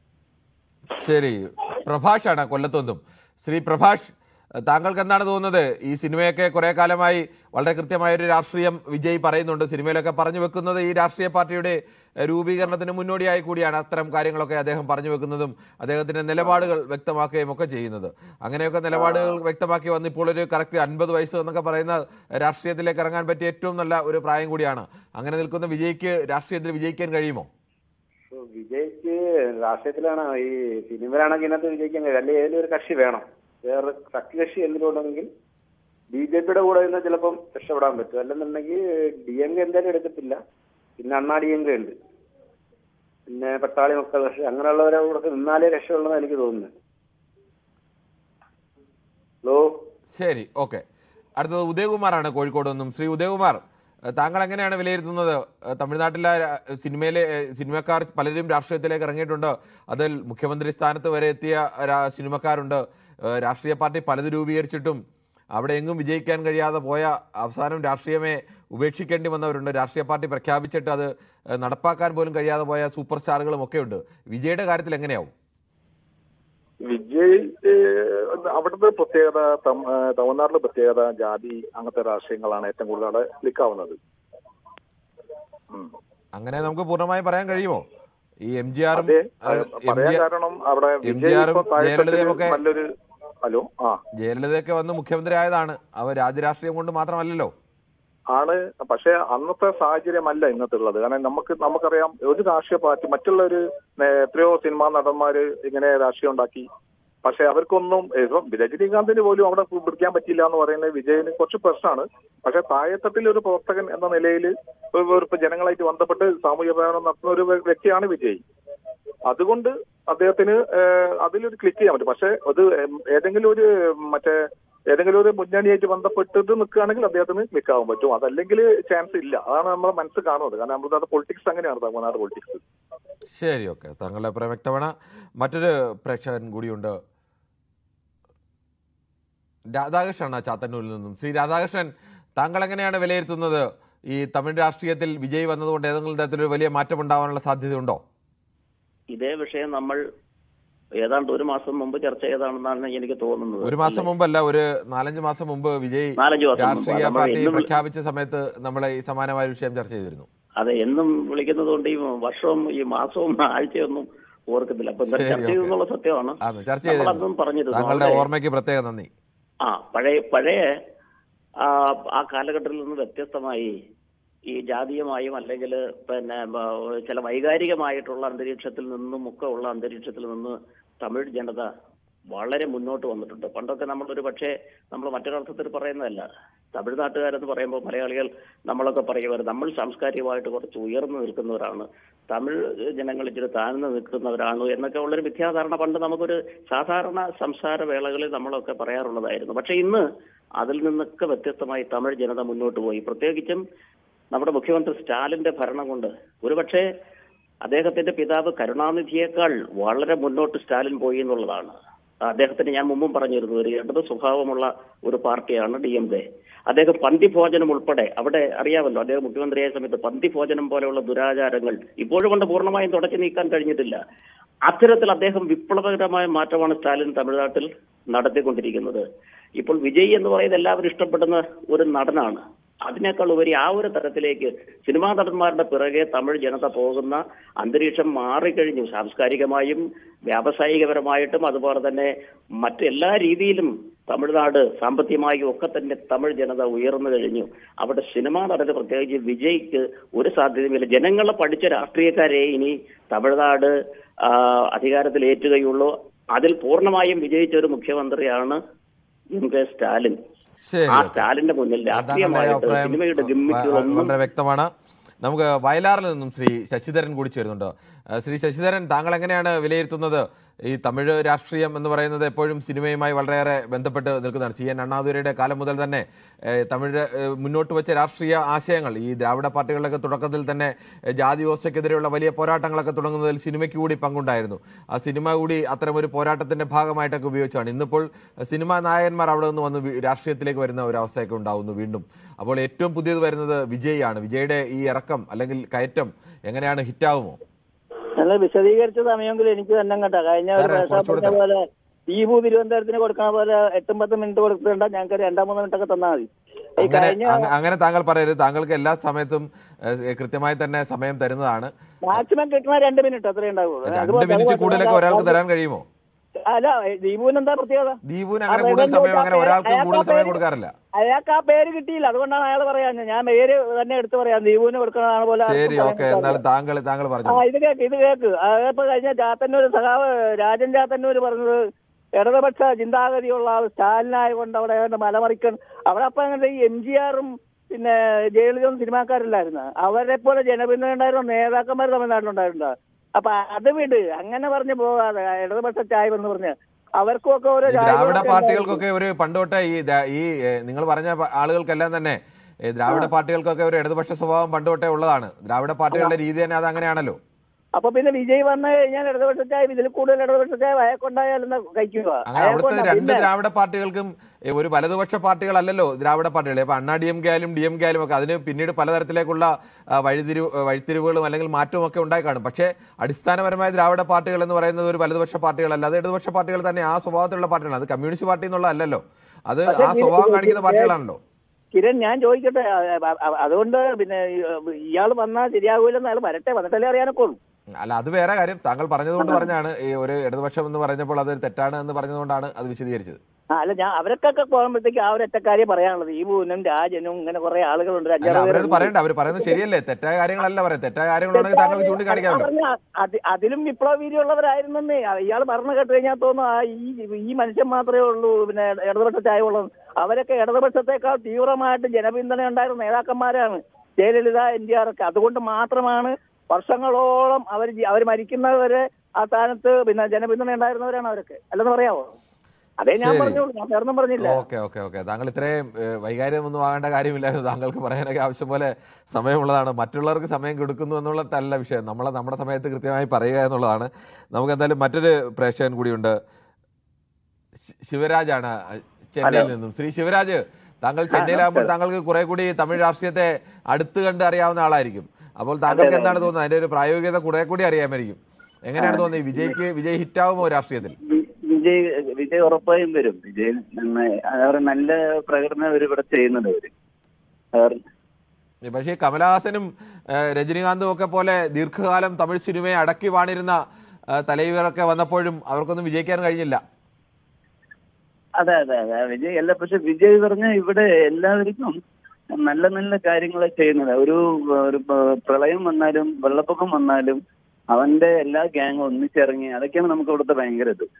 ശരി പ്രഭാഷാണ് കൊല്ലത്തൊന്നും ശ്രീ പ്രഭാഷ് താങ്കൾക്ക് എന്താണ് തോന്നുന്നത് ഈ സിനിമയൊക്കെ കുറെ കാലമായി വളരെ കൃത്യമായ ഒരു രാഷ്ട്രീയം വിജയ് പറയുന്നുണ്ട് സിനിമയിലൊക്കെ പറഞ്ഞു വെക്കുന്നത് ഈ രാഷ്ട്രീയ പാർട്ടിയുടെ എഹ്, രൂപീകരണത്തിന് മുന്നോടിയായി കൂടിയാണ് അത്തരം കാര്യങ്ങളൊക്കെ അദ്ദേഹം പറഞ്ഞു വെക്കുന്നതും അദ്ദേഹത്തിന്റെ നിലപാടുകൾ വ്യക്തമാക്കുകയും ഒക്കെ ചെയ്യുന്നത് അങ്ങനെയൊക്കെ നിലപാടുകൾ വ്യക്തമാക്കി വന്ന് ഇപ്പോൾ ഒരു കറക്റ്റ് അൻപത് വയസ്സ് എന്നൊക്കെ പറയുന്ന രാഷ്ട്രീയത്തിലേക്ക് ഇറങ്ങാൻ പറ്റിയ ഏറ്റവും നല്ല ഒരു പ്രായം കൂടിയാണ് അങ്ങനെ നിൽക്കുന്ന വിജയ്ക്ക് രാഷ്ട്രീയത്തിൽ വിജയിക്കാൻ കഴിയുമോ വിജയ്ക്ക് രാഷ്ട്രീയത്തിലാണ് ഈ സിനിമയിലാണെങ്കിൽ ഇതിനകത്ത് വിജയിക്കാൻ കഴിയും അല്ലെങ്കിൽ ഏതെങ്കിലും ഒരു കക്ഷി വേണം വേറെ സഖ്യകക്ഷി എന്തെങ്കിലും ഉണ്ടെങ്കിൽ ബി ജെ പിയുടെ കൂടെ നിന്ന് ചിലപ്പം രക്ഷപ്പെടാൻ പറ്റും അല്ലെന്നുണ്ടെങ്കിൽ ഡി എം കെ എന്തായാലും എടുക്കത്തില്ല പിന്നെ അണ്ണാ ഡി എം കെ ഉണ്ട് പിന്നെ പട്ടാളി മക്കൾ കക്ഷി അങ്ങനെയുള്ളവരെ കൂടെ നിന്നാലേ രക്ഷയുള്ളതെന്ന് എനിക്ക് തോന്നുന്നത് ഹലോ ശരി ഓക്കെ അടുത്തത് ഉദയകുമാറാണ് കോഴിക്കോട് നിന്നും ശ്രീ ഉദയകുമാർ ഏഹ് താങ്കൾ എങ്ങനെയാണ് വിലയിരുത്തുന്നത് ഏഹ് തമിഴ്നാട്ടിലെ രാ- സിനിമയിലെ ഏഹ് സിനിമക്കാർ പലരും രാഷ്ട്രീയത്തിലേക്ക് ഇറങ്ങിയിട്ടുണ്ട് അതിൽ മുഖ്യമന്ത്രി സ്ഥാനത്ത് വരെ എത്തിയ രാ- സിനിമക്കാരുണ്ട് ഏഹ് രാഷ്ട്രീയ പാർട്ടി പലത് രൂപീകരിച്ചിട്ടും അവിടെ എങ്ങും വിജയിക്കാൻ കഴിയാതെ പോയ അവസാനം രാഷ്ട്രീയമേ ഉപേക്ഷിക്കേണ്ടി വന്നവരുണ്ട് രാഷ്ട്രീയ പാർട്ടി പ്രഖ്യാപിച്ചിട്ട് അത് ഏഹ് നടപ്പാക്കാൻ പോലും കഴിയാതെ പോയ സൂപ്പർ സ്റ്റാറുകളും ഒക്കെ ഉണ്ട് വിജയുടെ കാര്യത്തിൽ എങ്ങനെയാവും വിജയ് ഏഹ്, അവിടുത്തെ പ്രത്യേകത തം- ഏഹ്, തമിഴ്നാട്ടിലെ പ്രത്യേകത ജാതി അങ്ങനത്തെ രാഷ്ട്രീയങ്ങളാണ് ഏറ്റവും കൂടുതൽ അവിടെ ക്ലിക്കാവുന്നത് അങ്ങനെ നമുക്ക് പൂർണ്ണമായി പറയാൻ കഴിയുമോ ഈ എം ജി ആറും അതെ അത് പറയാൻ കാരണം അവിടെ എം ജി വിജയ് ആറും ഇപ്പൊ താഴെത്തട്ടില് ജയലളിതയും ഒക്കെ നല്ലൊരു ഹലോ ആ ജയലളിതയൊക്കെ വന്ന് മുഖ്യമന്ത്രി ആയതാണ് അവർ രാജ്യരാഷ്ട്രീയം കൊണ്ട് മാത്രമല്ലല്ലോ ആണ് പക്ഷെ അന്നത്തെ സാഹചര്യമല്ല ഇന്നത്തെ ഉള്ളത് കാരണം നമുക്ക് നമുക്കറിയാം ഒരു രാഷ്ട്രീയ പാർട്ടി മറ്റുള്ള ഒരു ഏഹ്, എത്രയോ സിനിമാ നടന്മാര് ഇങ്ങനെ രാഷ്ട്രീയം ഉണ്ടാക്കി പക്ഷെ അവർക്കൊന്നും ഇപ്പം രജനീകാന്തിന് പോലും അവിടെ പിടിക്കാൻ പറ്റില്ല എന്ന് പറയുന്നത് വിജയന് കുറച്ച് പ്രശ്നമാണ് പക്ഷെ താഴെത്തട്ടിൽ ഒരു പ്രവർത്തകൻ എന്ന നിലയിൽ ഇപ്പൊ ജനങ്ങളായിട്ട് ബന്ധപ്പെട്ട് സാമൂഹ്യ പ്രവർത്തനം നടത്തുന്ന ഒരു വ്യക്തിയാണ് വിജയ് അതുകൊണ്ട് അദ്ദേഹത്തിന് ഏഹ്, അതിലൊരു ക്ലിക്ക് ചെയ്യാൻ പറ്റും പക്ഷെ അത് ഏതെങ്കിലും ഒരു മറ്റേ ഏതെങ്കിലും ഒരു മുന്നണിയായിട്ട് ബന്ധപ്പെട്ടിട്ട് നിൽക്കുകയാണെങ്കിൽ അദ്ദേഹത്തിന് ക്ലിക്ക് ആവാൻ പറ്റും അതല്ലെങ്കിൽ ചാൻസ് ഇല്ല അതാണ് നമ്മുടെ മനസ്സ് കാണുന്നത് കാരണം നമ്മുടെ പൊളിറ്റിക്സ് അങ്ങനെയാണ് തമിഴ്നാട് പൊളിറ്റിക്സ് ശരി ഓക്കെ താങ്കളുടെ അഭിപ്രായം വ്യക്തമാണ് മറ്റൊരു പ്രേക്ഷകൻ കൂടിയുണ്ട് രാധാകൃഷ്ണനാണ് ചാത്തന്നൂരിൽ നിന്നും ശ്രീ രാധാകൃഷ്ണൻ താങ്കൾ എങ്ങനെയാണ് വിലയിരുത്തുന്നത് ഈ തമിഴ് രാഷ്ട്രീയത്തിൽ വിജയ് വന്നതുകൊണ്ട് ഏതെങ്കിലും തരത്തിലൊരു വലിയ മാറ്റം ഉണ്ടാവാനുള്ള സാധ്യതയുണ്ടോ ഇതേ വിഷയം നമ്മൾ ഏതാണ്ട് ഒരു മാസം മുമ്പ് ചർച്ച ചെയ്താണെന്നാണ് എനിക്ക് തോന്നുന്നത് ഒരു മാസം മുമ്പല്ല ഒരു നാലഞ്ച് മാസം മുമ്പ് വിജയ് നാലഞ്ച് മാസം മുമ്പ്. രാഷ്ട്രീയ നമ്മൾ പാർട്ടി എന്നും പ്രഖ്യാപിച്ച സമയത്ത് നമ്മൾ ഈ സമാനമായ വിഷയം ചർച്ച ചെയ്തിരുന്നു അതെ എന്നും വിളിക്കുന്നത് കൊണ്ട് ഈ വർഷവും ഈ മാസവും ആഴ്ചയൊന്നും ഓർക്കുന്നില്ല അപ്പൊ എന്തായാലും ശരി, ചർച്ച ചെയ്തു ഓക്കേ. എന്നുള്ള സത്യമാണ് ആണ് ചർച്ച നമ്മൾ അന്നും ചെയ്തിരുന്നു പറഞ്ഞിരുന്നു താങ്കളുടെ അവിടെ- ഓർമ്മയ്ക്ക് പ്രത്യേക നന്ദി ആ പഴയ പഴയ ആ, ആ കാലഘട്ടത്തിൽ നിന്ന് വ്യത്യസ്തമായി ഈ ജാതീയമായും അല്ലെങ്കിൽ പിന്നെ ബ- ചില വൈകാരികമായിട്ടുള്ള അന്തരീക്ഷത്തിൽ നിന്നും ഒക്കെ ഉള്ള അന്തരീക്ഷത്തിൽ നിന്ന് തമിഴ് ജനത വളരെ മുന്നോട്ട് വന്നിട്ടുണ്ട് പണ്ടൊക്കെ നമ്മളൊരു പക്ഷേ നമ്മൾ മറ്റൊരർത്ഥത്തിൽ പറയുന്നതല്ല തമിഴ്നാട്ടുകാരെന്ന് പറയുമ്പോൾ മലയാളികൾ നമ്മളൊക്കെ പറയുമായിരുന്നു നമ്മൾ സാംസ്കാരികമായിട്ട് കുറച്ച് ഉയർന്നു നിൽക്കുന്നവരാണ് തമിഴ് ജനങ്ങൾ ഇച്ചിരി താഴ്ന്നു നിൽക്കുന്നവരാണ് എന്നൊക്കെ ഉള്ളൊരു മിഥ്യാധാരണ പണ്ട് നമുക്കൊരു സാധാരണ സംസാര വേളകളിൽ നമ്മളൊക്കെ പറയാറുള്ളതായിരുന്നു പക്ഷെ ഇന്ന് അതിൽ നിന്നൊക്കെ വ്യത്യസ്തമായി തമിഴ് ജനത മുന്നോട്ട് പോയി പ്രത്യേകിച്ചും നമ്മുടെ മുഖ്യമന്ത്രി സ്റ്റാലിന്റെ ഭരണം കൊണ്ട് ഒരുപക്ഷെ അദ്ദേഹത്തിന്റെ പിതാവ് കരുണാനിധിയേക്കാൾ വളരെ മുന്നോട്ട് സ്റ്റാലിൻ പോയി എന്നുള്ളതാണ് അദ്ദേഹത്തിന് ഞാൻ മുമ്പും പറഞ്ഞിരുന്നു ഒരു ഇടത് സ്വഭാവമുള്ള ഒരു പാർട്ടിയാണ് ഡി എം കെ അദ്ദേഹം പന്തി ഭോജനം ഉൾപ്പെടെ അവിടെ അറിയാമല്ലോ അദ്ദേഹം മുഖ്യമന്ത്രിയായ സമയത്ത് പന്തി ഭോജനം പോലെയുള്ള ദുരാചാരങ്ങൾ ഇപ്പോഴും കൊണ്ട് പൂർണ്ണമായും തുടച്ചു നീക്കാൻ കഴിഞ്ഞിട്ടില്ല അത്തരത്തിൽ അദ്ദേഹം വിപ്ലവകരമായ മാറ്റമാണ് സ്റ്റാലിൻ തമിഴ്നാട്ടിൽ നടത്തിക്കൊണ്ടിരിക്കുന്നത് ഇപ്പോൾ വിജയ് എന്ന് പറയുന്നത് എല്ലാവരും ഇഷ്ടപ്പെടുന്ന ഒരു നടനാണ് അതിനേക്കാൾ ഉപരി ആ ഒരു തരത്തിലേക്ക് സിനിമാ നടന്മാരുടെ പിറകെ തമിഴ് ജനത പോകുന്ന അന്തരീക്ഷം മാറിക്കഴിഞ്ഞു സാംസ്കാരികമായും വ്യാവസായികപരമായിട്ടും അതുപോലെ തന്നെ മറ്റെല്ലാ രീതിയിലും തമിഴ്നാട് സാമ്പത്തികമായും ഒക്കെ തന്നെ തമിഴ് ജനത ഉയർന്നു കഴിഞ്ഞു അവിടെ സിനിമാ നടന് പ്രത്യേകിച്ച് വിജയ്ക്ക് ഒരു സാധ്യതയുമില്ല ജനങ്ങളെ പഠിച്ച രാഷ്ട്രീയക്കാരെ ഇനി തമിഴ്നാട് ആ, അധികാരത്തിൽ ഏറ്റുകയുള്ളൂ അതിൽ പൂർണ്ണമായും വിജയിച്ച ഒരു മുഖ്യമന്ത്രിയാണ് എം കെ സ്റ്റാലിൻ ശരി ആ ഓക്കെ. സ്റ്റാലിന്റെ മുന്നിൽ താങ്കളുടെ രാഷ്ട്രീയമായിട്ട് അഭിപ്രായം സിനിമയുടെ വ- ഗിമ്മിക്കുകളൊന്നും വളരെ വ്യക്തമാണ് നമുക്ക് വയലാറിൽ നിന്നും ശ്രീ ശശിധരൻ കൂടി ചേരുന്നുണ്ട് ഏഹ് ശ്രീ ശശിധരൻ താങ്കൾ എങ്ങനെയാണ് വിലയിരുത്തുന്നത് ഈ തമിഴ് രാഷ്ട്രീയം എന്ന് പറയുന്നത് എപ്പോഴും സിനിമയുമായി വളരെയേറെ ബന്ധപ്പെട്ട് നിൽക്കുന്നതാണ് സി എൻ അണ്ണാദുരയുടെ കാലം മുതൽ തന്നെ ഏഹ് തമിഴ് ഏഹ് മുന്നോട്ട് വെച്ച രാഷ്ട്രീയ ആശയങ്ങൾ ഈ ദ്രാവിഡ പാർട്ടികളുടെ തുടക്കത്തിൽ തന്നെ ഏഹ് ജാതി വ്യവസ്ഥയ്ക്കെതിരെയുള്ള വലിയ പോരാട്ടങ്ങളൊക്കെ തുടങ്ങുന്നതിൽ സിനിമയ്ക്ക് കൂടി പങ്കുണ്ടായിരുന്നു ആ സിനിമ കൂടി അത്തരം ഒരു പോരാട്ടത്തിന്റെ ഭാഗമായിട്ടൊക്കെ ഉപയോഗിച്ചാണ് ഇന്നിപ്പോൾ സിനിമാ നായകന്മാർ അവിടെ നിന്ന് വന്ന് വി- രാഷ്ട്രീയത്തിലേക്ക് വരുന്ന ഒരു അവസ്ഥയൊക്കെ ഉണ്ടാവുന്നു വീണ്ടും അപ്പോൾ ഏറ്റവും പുതിയത് വരുന്നത് വിജയ് ആണ് വിജയുടെ ഈ ഇറക്കം അല്ലെങ്കിൽ കയറ്റം എങ്ങനെയാണ് ഹിറ്റാവുമോ നല്ല വിശദീകരിച്ച സമയമെങ്കിലും എനിക്ക് തന്നെ കേട്ടോ കഴിഞ്ഞ ഒരു വേറെ പ്രാവശ്യം കുറച്ചുകൂടെ പറഞ്ഞ പോലെ ദീപു തിരുവനന്തപുരത്തിന് കൊടുക്കണ പോലെ എട്ടും പത്തും മിനിറ്റ് കൊടുത്തിട്ടുണ്ട ഞങ്ങൾക്ക് രണ്ടാം മൂന്ന് മിനിറ്റ് ഒക്കെ തന്നാൽ മതി ഈ അങ്ങനെ കഴിഞ്ഞ അങ്ങ- അങ്ങനെ താങ്കൾ പറയരുത് താങ്കൾക്ക് എല്ലാ സമയത്തും ഏഹ്, കൃത്യമായി തന്നെ സമയം തരുന്നതാണ് മാക്സിമം കിട്ടുന്ന രണ്ട് മിനിറ്റ് അത്രേ ഉണ്ടാവുള്ളൂ രണ്ട് അതുപോലെ- മിനിറ്റ് അതുപോലെ കൂടുതലൊക്കെ ഒരാൾക്ക് തരാൻ കഴിയുമോ അല്ല ദീപുവിന് എന്താ പ്രത്യേകത ദീപുവിന് അങ്ങനെ ആ, കൂടുതൽ റവന്യൂ സമയം അങ്ങനെ ആ ഒരാൾക്ക് പേര് കൂടുതൽ സമയം പേര് കൊടുക്കാറില്ല അയാൾക്ക് ആ പേര് കിട്ടിയില്ല അതുകൊണ്ടാണ് അയാൾ പറയാഞ്ഞത് ഞാൻ പേര് തന്നെ എടുത്തു പറയാം ദീപുവിന് കൊടുക്കണതാണ് പോലെ ശരി ആർക്കും ഓക്കെ പറയാൻ എന്നാലും താങ്കൾ താങ്കൾ ആ പറഞ്ഞു ഇത് കേക്ക് ഇത് കേക്ക് അതിപ്പോ കഴിഞ്ഞ ചാത്തന്നൂർ സഖാവ് രാജൻ ചാത്തന്നൂർ പറഞ്ഞത് ഇടതുപക്ഷ ചിന്താഗതിയുള്ള ആൾ സ്റ്റാലിനായതുകൊണ്ട് അവിടെ ഏതാണ്ട് മലമറിക്കണം അവിടെ അപ്പൊ അങ്ങനെ ഈ എം ജി ആറും പിന്നെ ജയലളിതയും സിനിമാക്കാരില്ലായിരുന്നു അവരെ പോലെ ജനപിന്തുണ ഉണ്ടായിരുന്ന നേതാക്കന്മാർ തമിഴ്നാട്ടിലുണ്ടായിരുന്നു അപ്പൊ അത് വിട് അങ്ങനെ പറഞ്ഞ് പോകാതെ ഇടതുപക്ഷ ചായ എന്ന് പറഞ്ഞ് അവർക്കും ഒക്കെ ഓരോ ഈ ദ്രാവിഡ രാജ്യങ്ങളൊക്കെ പാർട്ടികൾക്കൊക്കെ ഒരു പണ്ടുതൊട്ടേ ഈ ദ- ഈ നിങ്ങൾ പറഞ്ഞ പ- ആളുകൾക്കെല്ലാം തന്നെ ഏ, ദ്രാവിഡ പാർട്ടികൾക്കൊക്കെ ഒരു ഇടതുപക്ഷ സ്വഭാവം പണ്ടുതൊട്ടേ ഉള്ളതാണ് ദ്രാവിഡ പാർട്ടികളുടെ രീതി തന്നെ അത് അങ്ങനെയാണല്ലോ അപ്പൊ പിന്നെ വിജയ് വന്നു കഴിഞ്ഞാൽ ഇടതുപക്ഷത്തായ ഇതിൽ കൂടുതൽ ഇടതുപക്ഷത്തായ വഴക്കുണ്ടായാലെന്ന് കഴിക്കുക അങ്ങനെ അവിടുത്തെ രണ്ട് ദ്രാവിഡ പാർട്ടികൾക്കും ഏ, ഒരു വലതുപക്ഷ പാർട്ടികളല്ലല്ലോ ദ്രാവിഡ പാർട്ടികൾ ഇപ്പൊ അണ്ണാ ഡി എം കെ ആയാലും ഡി എം കെ ആയാലും ഒക്കെ അതിന് പിന്നീട് പലതരത്തിലേക്കുള്ള ആ, വഴിതിരിവ് വഴിത്തിരിവുകളും അല്ലെങ്കിൽ മാറ്റവും ഒക്കെ ഉണ്ടായി കാണും പക്ഷേ അടിസ്ഥാനപരമായ ദ്രാവിഡ പാർട്ടികൾ എന്ന് പറയുന്നത് ഒരു വലതുപക്ഷ പാർട്ടികളല്ല അത് ഇടതുപക്ഷ പാർട്ടികൾ തന്നെ ആ സ്വഭാവത്തിലുള്ള പാർട്ടികളാണ് അത് കമ്മ്യൂണിസ്റ്റ് പാർട്ടി എന്നുള്ള അല്ലല്ലോ അത് പക്ഷേ ആ ഇത് സ്വഭാവം ഇത് കാണിക്കുന്ന പാർട്ടികളാണല്ലോ കിരൺ ഞാൻ ചോദിക്കട്ടെ അ- അ- അ- അതുകൊണ്ട് പിന്നെ ഇയാൾ വന്നാൽ ശരിയാകൂലെന്ന് അയാൾ വരട്ടെ വന്നിട്ടല്ലേ അറിയാനൊക്കെ ഉള്ളൂ അല്ല അത് വേറെ കാര്യം താങ്കൾ പറഞ്ഞതുകൊണ്ട് പറഞ്ഞാണ് ഈ ഒരു ഇടതുപക്ഷം എന്ന് പറഞ്ഞപ്പോൾ അത് തെറ്റാണ് എന്ന് പറഞ്ഞതുകൊണ്ടാണ് അത് വിശദീകരിച്ചത് ആ, അല്ല ഞാൻ അവർക്കൊക്കെ പോകുമ്പോഴത്തേക്ക് ആ ഒരു ഒറ്റക്കാര്യം പറയാനുള്ളത് ഈ പൂനും രാജനും ഇങ്ങനെ കുറെ ആളുകളുണ്ട് ഒരു അല്ല അഞ്ചാറ് അവരത് പേരുണ്ട്. പറയണ്ട അവർ പറയുന്നത് ശരിയല്ലേ തെറ്റായ കാര്യങ്ങളല്ല പറയാം തെറ്റായ കാര്യങ്ങളുണ്ടെങ്കിൽ താങ്കൾക്ക് ചൂണ്ടിക്കാണിക്കാമല്ലോ പറഞ്ഞ അത്- അതിലും വിപ്ലവ വീര്യമുള്ളവരായിരുന്നെന്നേ ഇയാൾ പറഞ്ഞു കേട്ട് കഴിഞ്ഞാൽ തോന്നുന്നു ആ ഈ ഈ മനുഷ്യൻ മാത്രമേ ഉള്ളൂ പിന്നെ ഇടതുപക്ഷത്തായുള്ളൂ അവരൊക്കെ ഇടതുപക്ഷത്തെക്കാൾ തീവ്രമായിട്ട് ജനപിന്തുണ ഉണ്ടായിരുന്ന നേതാക്കന്മാരാണ് ജയലളിത എൻ ഡി ആർ ഒക്കെ അതുകൊണ്ട് മാത്രമാണ് വർഷങ്ങളോളം അവർ അവർ മരിക്കുന്നവരെ ആ സ്ഥാനത്ത് പിന്നെ ജനപിന്തുണ ഉണ്ടായിരുന്നവരാണ് അവരൊക്കെ അല്ലെന്ന് പറയാമോ അതേ ഞാൻ ശരി. പറഞ്ഞോളൂ ഞാൻ വേറൊന്നും പറഞ്ഞില്ല ഓക്കെ ഓക്കെ ഓക്കെ താങ്കൾ ഇത്രയും ഏഹ്, വൈകാര്യമൊന്നും ആകേണ്ട കാര്യമില്ലായിരുന്നു താങ്കൾക്ക് പറയാനൊക്കെ ആവശ്യം പോലെ സമയമുള്ളതാണ് മറ്റുള്ളവർക്ക് സമയം കൊടുക്കുന്നു എന്നുള്ളതല്ല വിഷയം നമ്മളെ നമ്മുടെ സമയത്ത് കൃത്യമായി പറയുക എന്നുള്ളതാണ് നമുക്ക് എന്തായാലും മറ്റൊരു പ്രേക്ഷകൻ കൂടിയുണ്ട് ശി- ശിവരാജാണ് ചെന്നൈയിൽ നിന്നും ശ്രീ ശിവരാജ് താങ്കൾ ചെന്നൈയിലാകുമ്പോൾ താങ്കൾക്ക് കുറെ കൂടി തമിഴ് രാഷ്ട്രീയത്തെ അടുത്ത് കണ്ട് അറിയാവുന്ന ആളായിരിക്കും അപ്പോൾ താങ്കൾക്ക് എന്താണ് തോന്നുന്നത് അതിന്റെ ഒരു പ്രായോഗികത കുറെ കൂടി അറിയാമായിരിക്കും എങ്ങനെയാണ് തോന്നുന്നത് ഈ വിജയ്ക്ക് വിജയ് ഹിറ്റാവുമോ രാഷ്ട്രീയത്തിൽ വി- വിജയ് വിജയ് ഉറപ്പായും വരും വിജയ് നന്നായി അവർ നല്ല പ്രകടനം അവർ ഇവിടെ ചെയ്യുന്നുണ്ട് അവര് അവർ പക്ഷേ ഈ കമലഹാസനും ഏഹ്, രജനീകാന്തും ഒക്കെ പോലെ ദീർഘകാലം തമിഴ് സിനിമയെ അടക്കി വാണിരുന്ന ഏഹ്, തലൈവരൊക്കെ വന്നപ്പോഴും അവർക്കൊന്നും വിജയിക്കാൻ കഴിഞ്ഞില്ല അതെ അതെ അതെ വിജയ് അല്ല പക്ഷെ വിജയ് പറഞ്ഞ ഇവിടെ എല്ലാവർക്കും നല്ല നല്ല കാര്യങ്ങൾ ചെയ്യുന്നത് ഒരു ഒരു പ- പ്രളയം വന്നാലും വെള്ളപ്പൊക്കം വന്നാലും അവന്റെ എല്ലാ ഗ്യാങ്ങും ഒന്നിച്ചിറങ്ങി അതൊക്കെയാണ് നമുക്ക് ഇവിടുത്തെ ഭയങ്കര ഇത്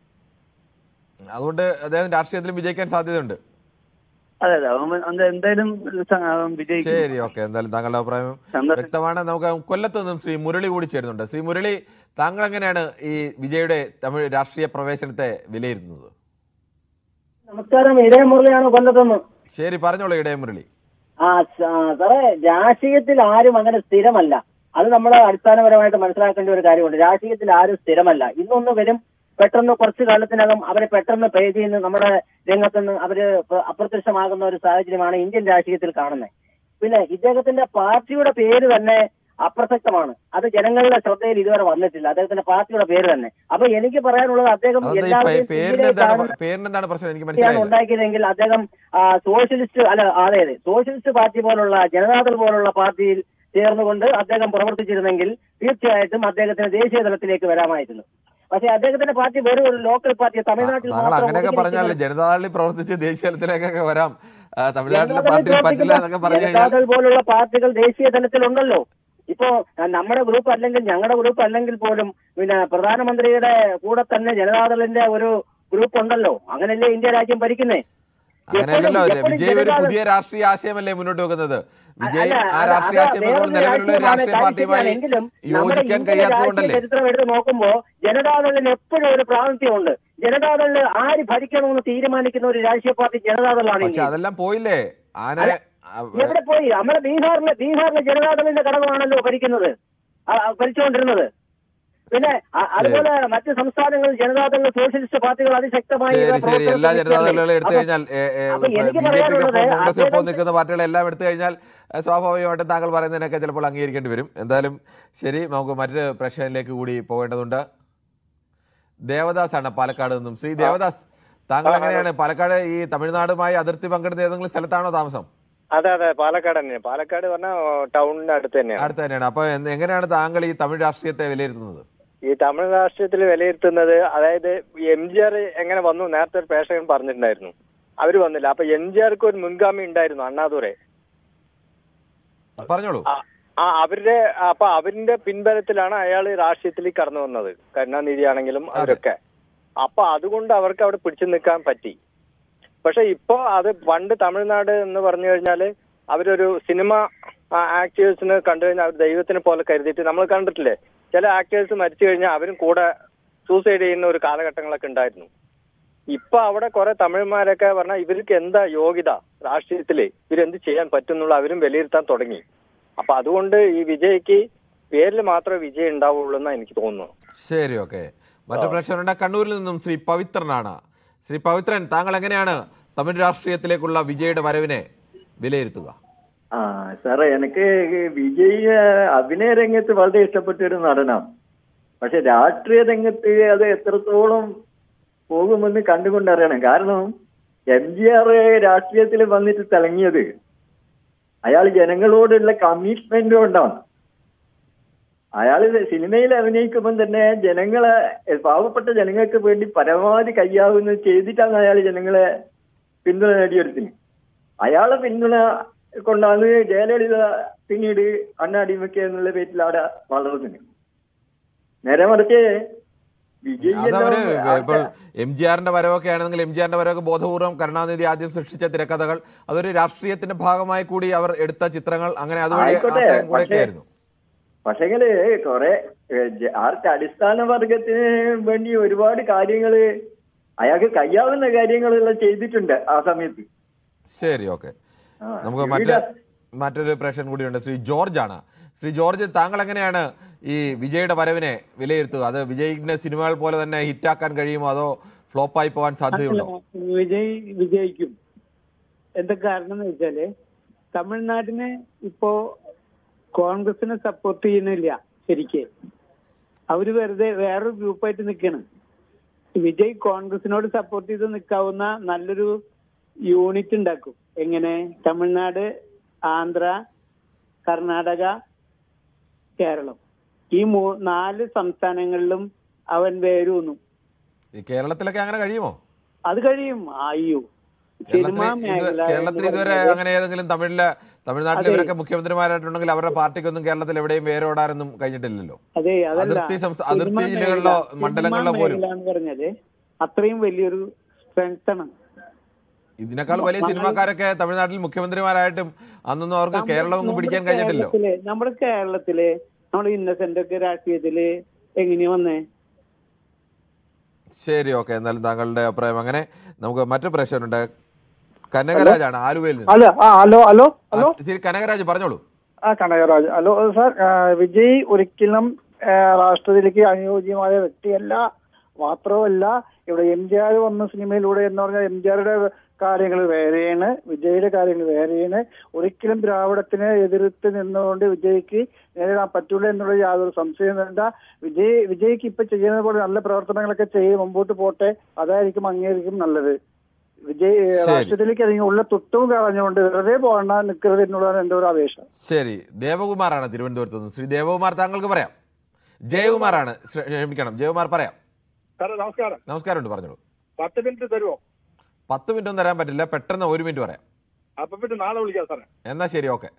അതുകൊണ്ട് അദ്ദേഹം രാഷ്ട്രീയത്തിലും വിജയിക്കാൻ സാധ്യതയുണ്ട് അതെ അതെ അവൻ അവൻ എന്തായാലും സ- അവൻ വിജയിക്കും ശരി ഓക്കെ എന്തായാലും താങ്കളുടെ അഭിപ്രായം സന്തോഷം. വ്യക്തമാണ് നമുക്ക് കൊല്ലത്ത് നിന്നും ശ്രീ മുരളി കൂടി ചേരുന്നുണ്ട് ശ്രീ മുരളി താങ്കൾ എങ്ങനെയാണ് ഈ വിജയുടെ തമിഴ് രാഷ്ട്രീയ പ്രവേശനത്തെ വിലയിരുത്തുന്നത് നമസ്കാരം ഇടയ മുരളിയാണ് കൊല്ലത്തുനിന്ന് ശരി പറഞ്ഞോളൂ ഇടയ മുരളി ആ സ- സാറേ രാഷ്ട്രീയത്തിൽ ആരും അങ്ങനെ സ്ഥിരമല്ല അത് നമ്മൾ അടിസ്ഥാനപരമായിട്ട് മനസ്സിലാക്കേണ്ട ഒരു കാര്യമുണ്ട് രാഷ്ട്രീയത്തിൽ ആരും സ്ഥിരമല്ല ഇന്നൊന്ന് വരും പെട്ടെന്ന് കുറച്ചു കാലത്തിനകം അവരെ പെട്ടെന്ന് പേജിൽ നിന്ന് നമ്മുടെ രംഗത്ത് നിന്ന് അവര് പ- അപ്രത്യക്ഷമാകുന്ന ഒരു സാഹചര്യമാണ് ഇന്ത്യൻ രാഷ്ട്രീയത്തിൽ കാണുന്നത് പിന്നെ ഇദ്ദേഹത്തിന്റെ പാർട്ടിയുടെ പേര് തന്നെ അപ്രസക്തമാണ് അത് ജനങ്ങളുടെ ശ്രദ്ധയിൽ ഇതുവരെ വന്നിട്ടില്ല അദ്ദേഹത്തിന്റെ പാർട്ടിയുടെ പേര് തന്നെ അപ്പൊ എനിക്ക് പറയാനുള്ളത് അദ്ദേഹം അതെന്താ ഈ എല്ലാവരെയും പേ- പേരിന് പിന്നിലേക്ക് എന്താണ് കാണുന്ന- പേരിന് എന്താണ് പ്രശ്നം എനിക്ക് പാർട്ടിയാണ് മനസ്സിലായില്ല ഉണ്ടാക്കിയതെങ്കിൽ അദ്ദേഹം ആ, സോഷ്യലിസ്റ്റ് അല്ല അതെ അതെ സോഷ്യലിസ്റ്റ് പാർട്ടി പോലുള്ള ജനതാദൾ പോലുള്ള പാർട്ടിയിൽ ചേർന്നുകൊണ്ട് അദ്ദേഹം പ്രവർത്തിച്ചിരുന്നെങ്കിൽ തീർച്ചയായിട്ടും അദ്ദേഹത്തിന് ദേശീയ തലത്തിലേക്ക് വരാമായിരുന്നു പക്ഷേ അദ്ദേഹത്തിന്റെ പാർട്ടി വെറും ഒരു ലോക്കൽ പാർട്ടി തമിഴ്നാട്ടിൽ താങ്കൾ മാത്രം അങ്ങനെയൊക്കെ ഒതുങ്ങി പറഞ്ഞാൽ നിൽക്കുന്ന- ജനതാദളിൽ പ്രവർത്തിച്ച് ദേശീയ തലത്തിലേക്കൊക്കെ വരാം ആ, തമിഴ്നാട്ടിലെ ജനതാദൾ പാർട്ടി പറ്റില്ല പ്രവർത്തിക്കുന്ന എന്നൊക്കെ പറഞ്ഞു കഴിഞ്ഞാൽ ജനതാദൾ പോലുള്ള പാർട്ടികൾ ദേശീയ തലത്തിലുണ്ടല്ലോ ഇപ്പോ ആ, നമ്മുടെ ഗ്രൂപ്പ് അല്ലെങ്കിൽ ഞങ്ങളുടെ ഗ്രൂപ്പ് അല്ലെങ്കിൽ പോലും പിന്നെ പ്രധാനമന്ത്രിയുടെ കൂടെ തന്നെ ജനതാദളിന്റെ ഒരു ഗ്രൂപ്പ് ഉണ്ടല്ലോ അങ്ങനല്ലേ ഇന്ത്യ രാജ്യം ഭരിക്കുന്നേ അങ്ങനെയല്ലല്ലോ എപ്പോഴും- എപ്പോഴും വിജയ് ഒരു ജനതാദൾ- പുതിയ രാഷ്ട്രീയ ആശയമല്ലേ മുന്നോട്ട് വെക്കുന്നത് വിജയ് അല്ല, ആ അത് രാഷ്ട്രീയ അത് ആശയം വേറൊരു ഇപ്പോൾ നിലവിലുള്ള ഒരു രാഷ്ട്രീയമാണ്. രാഷ്ട്രീയ പാർട്ടിയുമായി കാര്യത്തിലാണെങ്കിലും നമ്മുടെ യോജിക്കാൻ ഇന്ത്യയിലെ രാഷ്ട്രീയ കഴിയാത്തതുകൊണ്ടല്ലേ ചരിത്രം എടുത്ത് നോക്കുമ്പോ ജനതാദളിന് എപ്പോഴും ഒരു പ്രാതിനിധ്യമുണ്ട് ജനതാദളിന് ആര് ഭരിക്കണമെന്ന് തീരുമാനിക്കുന്ന ഒരു രാഷ്ട്രീയ പാർട്ടി ജനതാദളാണ് പക്ഷെ ഇന്ത്യയിൽ. അതെല്ലാം പോയില്ലേ ആന അല്ല, എവിടെ പോയി നമ്മുടെ ബീഹാറിലെ ബീഹാറിലെ ജനതാദളിന്റെ ഘടകമാണല്ലോ ഭരിക്കുന്നത് ആ, ആ, ഭരിച്ചുകൊണ്ടിരുന്നത് പിന്നെ അ- അതുപോലെ മറ്റ് സംസ്ഥാനങ്ങളിൽ ജനതാദൾ സോഷ്യലിസ്റ്റ് പാർട്ടികൾ അതിശക്തമായി ശരി ഇവിടെ ശരി എല്ലാ പ്രവർത്തിക്കുകയാണ്. ജനതാദളുകളും എടുത്തു അപ്പൊ- കഴിഞ്ഞാൽ അപ്പൊ ബി എനിക്ക് ജെ പിക്കൊപ്പം പറയാനുള്ളത് കോൺഗ്രസിനൊപ്പം അദ്ദേഹം- നിൽക്കുന്ന പാർട്ടികളെല്ലാം എടുത്തു കഴിഞ്ഞാൽ ഏ, സ്വാഭാവികമായിട്ടും താങ്കൾ പറയുന്നതിനൊക്കെ ചിലപ്പോൾ അംഗീകരിക്കേണ്ടി വരും എന്തായാലും ശരി നമുക്ക് മറ്റൊരു പ്രശ്നത്തിലേക്ക് കൂടി പോകേണ്ടതുണ്ട് ദേവദാസ് ആണ് പാലക്കാട് നിന്നും ശ്രീ ദേവദാസ് താങ്കൾ എങ്ങനെയാണ് പാലക്കാട് ഈ തമിഴ്നാടുമായി അതിർത്തി പങ്കിടുന്ന ഏതെങ്കിലും സ്ഥലത്താണോ താമസം അതെ അതെ പാലക്കാട് തന്നെയാണ് പാലക്കാട് പറഞ്ഞ ടൗണിന്റെ അടുത്ത് തന്നെയാണ് അടുത്ത് തന്നെയാണ് അപ്പൊ എന്ത്- എങ്ങനെയാണ് താങ്കൾ ഈ തമിഴ് രാഷ്ട്രീയത്തെ വിലയിരുത്തുന്നത് ഈ തമിഴ് രാഷ്ട്രീയത്തിൽ വിലയിരുത്തുന്നത് അതായത് എം ജി ആർ എങ്ങനെ വന്നു നേരത്തെ ഒരു പേഷകൻ പറഞ്ഞിട്ടുണ്ടായിരുന്നു അവര് വന്നില്ല അപ്പൊ എം ജി ആർക്ക് ഒരു മുൻഗാമി ഉണ്ടായിരുന്നു അണ്ണാദുരെ പറഞ്ഞോളൂ ആ അവരുടെ അപ്പൊ അവരിന്റെ പിൻബലത്തിലാണ് അയാൾ രാഷ്ട്രീയത്തിലേക്ക് കടന്നു വന്നത് കരുണാനിധി ആണെങ്കിലും അവരൊക്കെ അപ്പൊ അതുകൊണ്ട് അവർക്ക് അവിടെ പിടിച്ചു നിൽക്കാൻ പറ്റി പക്ഷെ ഇപ്പോ അത് പണ്ട് തമിഴ്നാട് എന്ന് പറഞ്ഞു കഴിഞ്ഞാല് അവരൊരു സിനിമ ആക്ടേഴ്സിന് കണ്ടു കഴിഞ്ഞാൽ അവർ ദൈവത്തിനെ പോലെ കരുതിയിട്ട് നമ്മൾ കണ്ടിട്ടില്ലേ ചില ആക്ടേഴ്സ് മരിച്ചു കഴിഞ്ഞാൽ അവരും കൂടെ സൂസൈഡ് ചെയ്യുന്ന ഒരു കാലഘട്ടങ്ങളൊക്കെ ഉണ്ടായിരുന്നു ഇപ്പൊ അവിടെ കുറെ തമിഴന്മാരൊക്കെ പറഞ്ഞാൽ ഇവർക്ക് എന്താ യോഗ്യത രാഷ്ട്രീയത്തില് ഇവരെന്ത് ചെയ്യാൻ പറ്റുന്നുള്ള അവരും വിലയിരുത്താൻ തുടങ്ങി അപ്പൊ അതുകൊണ്ട് ഈ വിജയ്ക്ക് പേരിൽ മാത്രമേ വിജയം ഉണ്ടാവുള്ളൂ എന്നാ എനിക്ക് തോന്നുന്നു ശരി ഓക്കെ മറ്റു പ്രേക്ഷകരുണ്ട് കണ്ണൂരിൽ നിന്നും ശ്രീ പവിത്രനാണ് ശ്രീ പവിത്രൻ താങ്കൾ എങ്ങനെയാണ് തമിഴ് രാഷ്ട്രീയത്തിലേക്കുള്ള വിജയുടെ വരവിനെ വിലയിരുത്തുക ആ സാറേ എനിക്ക് വിജയ് അഭിനയ രംഗത്ത് വളരെ ഇഷ്ടപ്പെട്ട ഒരു നടനാണ് പക്ഷെ രാഷ്ട്രീയ രംഗത്ത് അത് എത്രത്തോളം പോകുമെന്ന് കണ്ടുകൊണ്ടറിയണം കാരണം എം ജി ആർ രാഷ്ട്രീയത്തിൽ വന്നിട്ട് തിളങ്ങിയത് അയാൾ ജനങ്ങളോടുള്ള കമ്മിറ്റ്മെന്റ് കൊണ്ടാണ് അയാൾ സിനിമയിൽ അഭിനയിക്കുമ്പോൾ തന്നെ ജനങ്ങളെ പാവപ്പെട്ട ജനങ്ങൾക്ക് വേണ്ടി പരമാവധി കയ്യാവുന്നത് ചെയ്തിട്ടാണ് അയാൾ ജനങ്ങളെ പിന്തുണ നേടിയെടുത്തത് അയാളെ പിന്തുണ കൊണ്ടാണ് ജയലളിത പിന്നീട് അണ്ണാടിമയ്ക്ക് എന്നുള്ള പേരിൽ അവിടെ വളർന്നത് നേരെ മറിച്ച് വിജയ് അതവര് എല്ലാം ഇപ്പോൾ എം ജി ആറിന്റെ വരവൊക്കെ ആണെങ്കിൽ എം ജി ആറിന്റെ വരവൊക്കെ ബോധപൂർവം കരുണാനിധി ആദ്യം സൃഷ്ടിച്ച തിരക്കഥകൾ അതൊരു രാഷ്ട്രീയത്തിന്റെ ഭാഗമായി കൂടി അവർ എടുത്ത ചിത്രങ്ങൾ അങ്ങനെ അതുവഴി ആയിക്കോട്ടെ, അത്രയും കൂടെയൊക്കെ പക്ഷേ- ആയിരുന്നു പക്ഷെങ്കില് കുറെ ഏഹ്, ജ- ആർക്ക് അടിസ്ഥാന വർഗത്തിന് വേണ്ടി ഒരുപാട് കാര്യങ്ങള് അയാൾക്ക് കഴിയാവുന്ന കാര്യങ്ങളെല്ലാം ചെയ്തിട്ടുണ്ട് ആ സമയത്ത് ശരി ഓക്കെ ആ, നമുക്ക് ഇവിടെ- മറ്റ് മറ്റൊരു പ്രേക്ഷകൻ കൂടിയുണ്ട് ശ്രീ ജോർജ് ആണ് ശ്രീ ജോർജ് താങ്കൾ എങ്ങനെയാണ് ഈ വിജയുടെ വരവിനെ വിലയിരുത്തുക അത് വിജയിന്റെ സിനിമകൾ പോലെ തന്നെ ഹിറ്റാക്കാൻ കഴിയുമോ അതോ ഫ്ലോപ്പായി പോകാൻ സാധ്യതയുണ്ടോ വിജയ് വിജയിക്കും എന്താ കാരണം എന്ന് വെച്ചാല് തമിഴ്നാട്ടിന് ഇപ്പോ കോൺഗ്രസിനെ സപ്പോർട്ട് ചെയ്യുന്നില്ല ശരിക്ക് അവര് വെറുതെ വേറൊരു ഗ്രൂപ്പായിട്ട് നിൽക്കാണ് വിജയ് കോൺഗ്രസിനോട് സപ്പോർട്ട് ചെയ്ത് നിൽക്കാവുന്ന നല്ലൊരു യൂണിറ്റ് ഉണ്ടാക്കും എങ്ങനെ തമിഴ്നാട് ആന്ധ്ര കർണാടക കേരളം ഈ മൂ നാല് സംസ്ഥാനങ്ങളിലും അവൻ വേരൂന്നും ഈ കേരളത്തിലൊക്കെ അങ്ങനെ കഴിയുമോ അത് കഴിയും അയ്യോ സിനിമാ കേരളത്തിൽ ഇത് മേഖല കേരളത്തിൽ എന്ന് ഇതുവരെ പറയുന്നത് അങ്ങനെ ഏതെങ്കിലും തമിഴിലെ തമിഴ്നാട്ടിൽ അതെ. ഇവരൊക്കെ മുഖ്യമന്ത്രിമാരായിട്ടുണ്ടെങ്കിൽ അവരുടെ പാർട്ടിക്കൊന്നും കേരളത്തിൽ എവിടെയും വേരോടാനൊന്നും കഴിഞ്ഞിട്ടില്ലല്ലോ അതെ അതല്ല അതിർത്തി സംസ്ഥ- സിനിമാ അതിർത്തി മേഖല- ജില്ലകളിലോ സിനിമാ മണ്ഡലങ്ങളിലോ പോലും മേഖല എന്ന് പറഞ്ഞത് അത്രയും വലിയൊരു സ്ട്രെങ്ത് ആണ് ഇതിനേക്കാൾ വലിയ സിനിമാക്കാരൊക്കെ തമിഴ്നാട്ടിൽ മുഖ്യമന്ത്രിമാരായിട്ടും അന്നൊന്നും അവർക്ക് കേരളം ഒന്നും പിടിക്കാൻ നമ്മുടെ കഴിഞ്ഞിട്ടില്ലോ കേരളത്തില് നമ്മുടെ കേരളത്തില് നമ്മുടെ ഇന്നസെന്റ് ഒക്കെ രാഷ്ട്രീയത്തില് എങ്ങനെയാ വന്നേ ശരി ഓക്കെ എന്നാലും താങ്കളുടെ അഭിപ്രായം അങ്ങനെ നമുക്ക് മറ്റു പ്രേക്ഷകരുണ്ട് കനകരാജാണ് ആലുവയിൽ നിന്ന് ഹലോ ആ ഹലോ ഹലോ ഹലോ ആ, ശരി കനകരാജ് പറഞ്ഞോളൂ ആ കനകരാജ് ഹലോ സാർ ആ, വിജയ് ഒരിക്കലും ആ, രാഷ്ട്രീയത്തിലേക്ക് അനുയോജ്യമായ വ്യക്തിയല്ല മാത്രമല്ല ഇവിടെ എം ജി ആർ വന്ന സിനിമയിലൂടെ എന്ന് പറഞ്ഞാൽ എം ജി ആറുടെ കാര്യങ്ങൾ വേറെയാണ് വിജയുടെ കാര്യങ്ങൾ വേറെയാണ് ഒരിക്കലും ദ്രാവിഡത്തിനെ എതിർത്ത് നിന്നുകൊണ്ട് വിജയ്ക്ക് നേരിടാൻ പറ്റൂല എന്നുള്ള യാതൊരു സംശയം വേണ്ട വിജയ് വിജയ്ക്ക് ഇപ്പൊ ചെയ്യുന്നത് പോലെ നല്ല പ്രവർത്തനങ്ങളൊക്കെ ചെയ്ത് മുമ്പോട്ട് പോട്ടെ അതായിരിക്കും അങ്ങേരിക്കും നല്ലത് വിജയ് ശരി. രാഷ്ട്രീയത്തിലേക്ക് ഇറങ്ങി ഉള്ള തുട്ടവും കളഞ്ഞുകൊണ്ട് വെറുതെ പോകണ്ട നിൽക്കരുത് എന്നുള്ളതാണ് എന്റെ ഒരു അപേക്ഷ ശരി ദേവകുമാറാണ് തിരുവനന്തപുരത്ത് നിന്ന് ശ്രീ ദേവകുമാർ താങ്കൾക്ക് പറയാം ജയകുമാറാണ് ശ്ര- ക്ഷമിക്കണം ജയകുമാർ പറയാം സാറേ നമസ്കാരം നമസ്കാരമുണ്ട് പറഞ്ഞോളൂ പത്ത് മിനിറ്റ് തരുമോ പത്ത് മിനിറ്റ് ഒന്നും തരാൻ പറ്റില്ല പെട്ടെന്ന് ഒരു മിനിറ്റ് പറയാം അപ്പൊ പിന്നെ നാളെ വിളിക്കാം സാറേ എന്നാ ശരി ഓക്കെ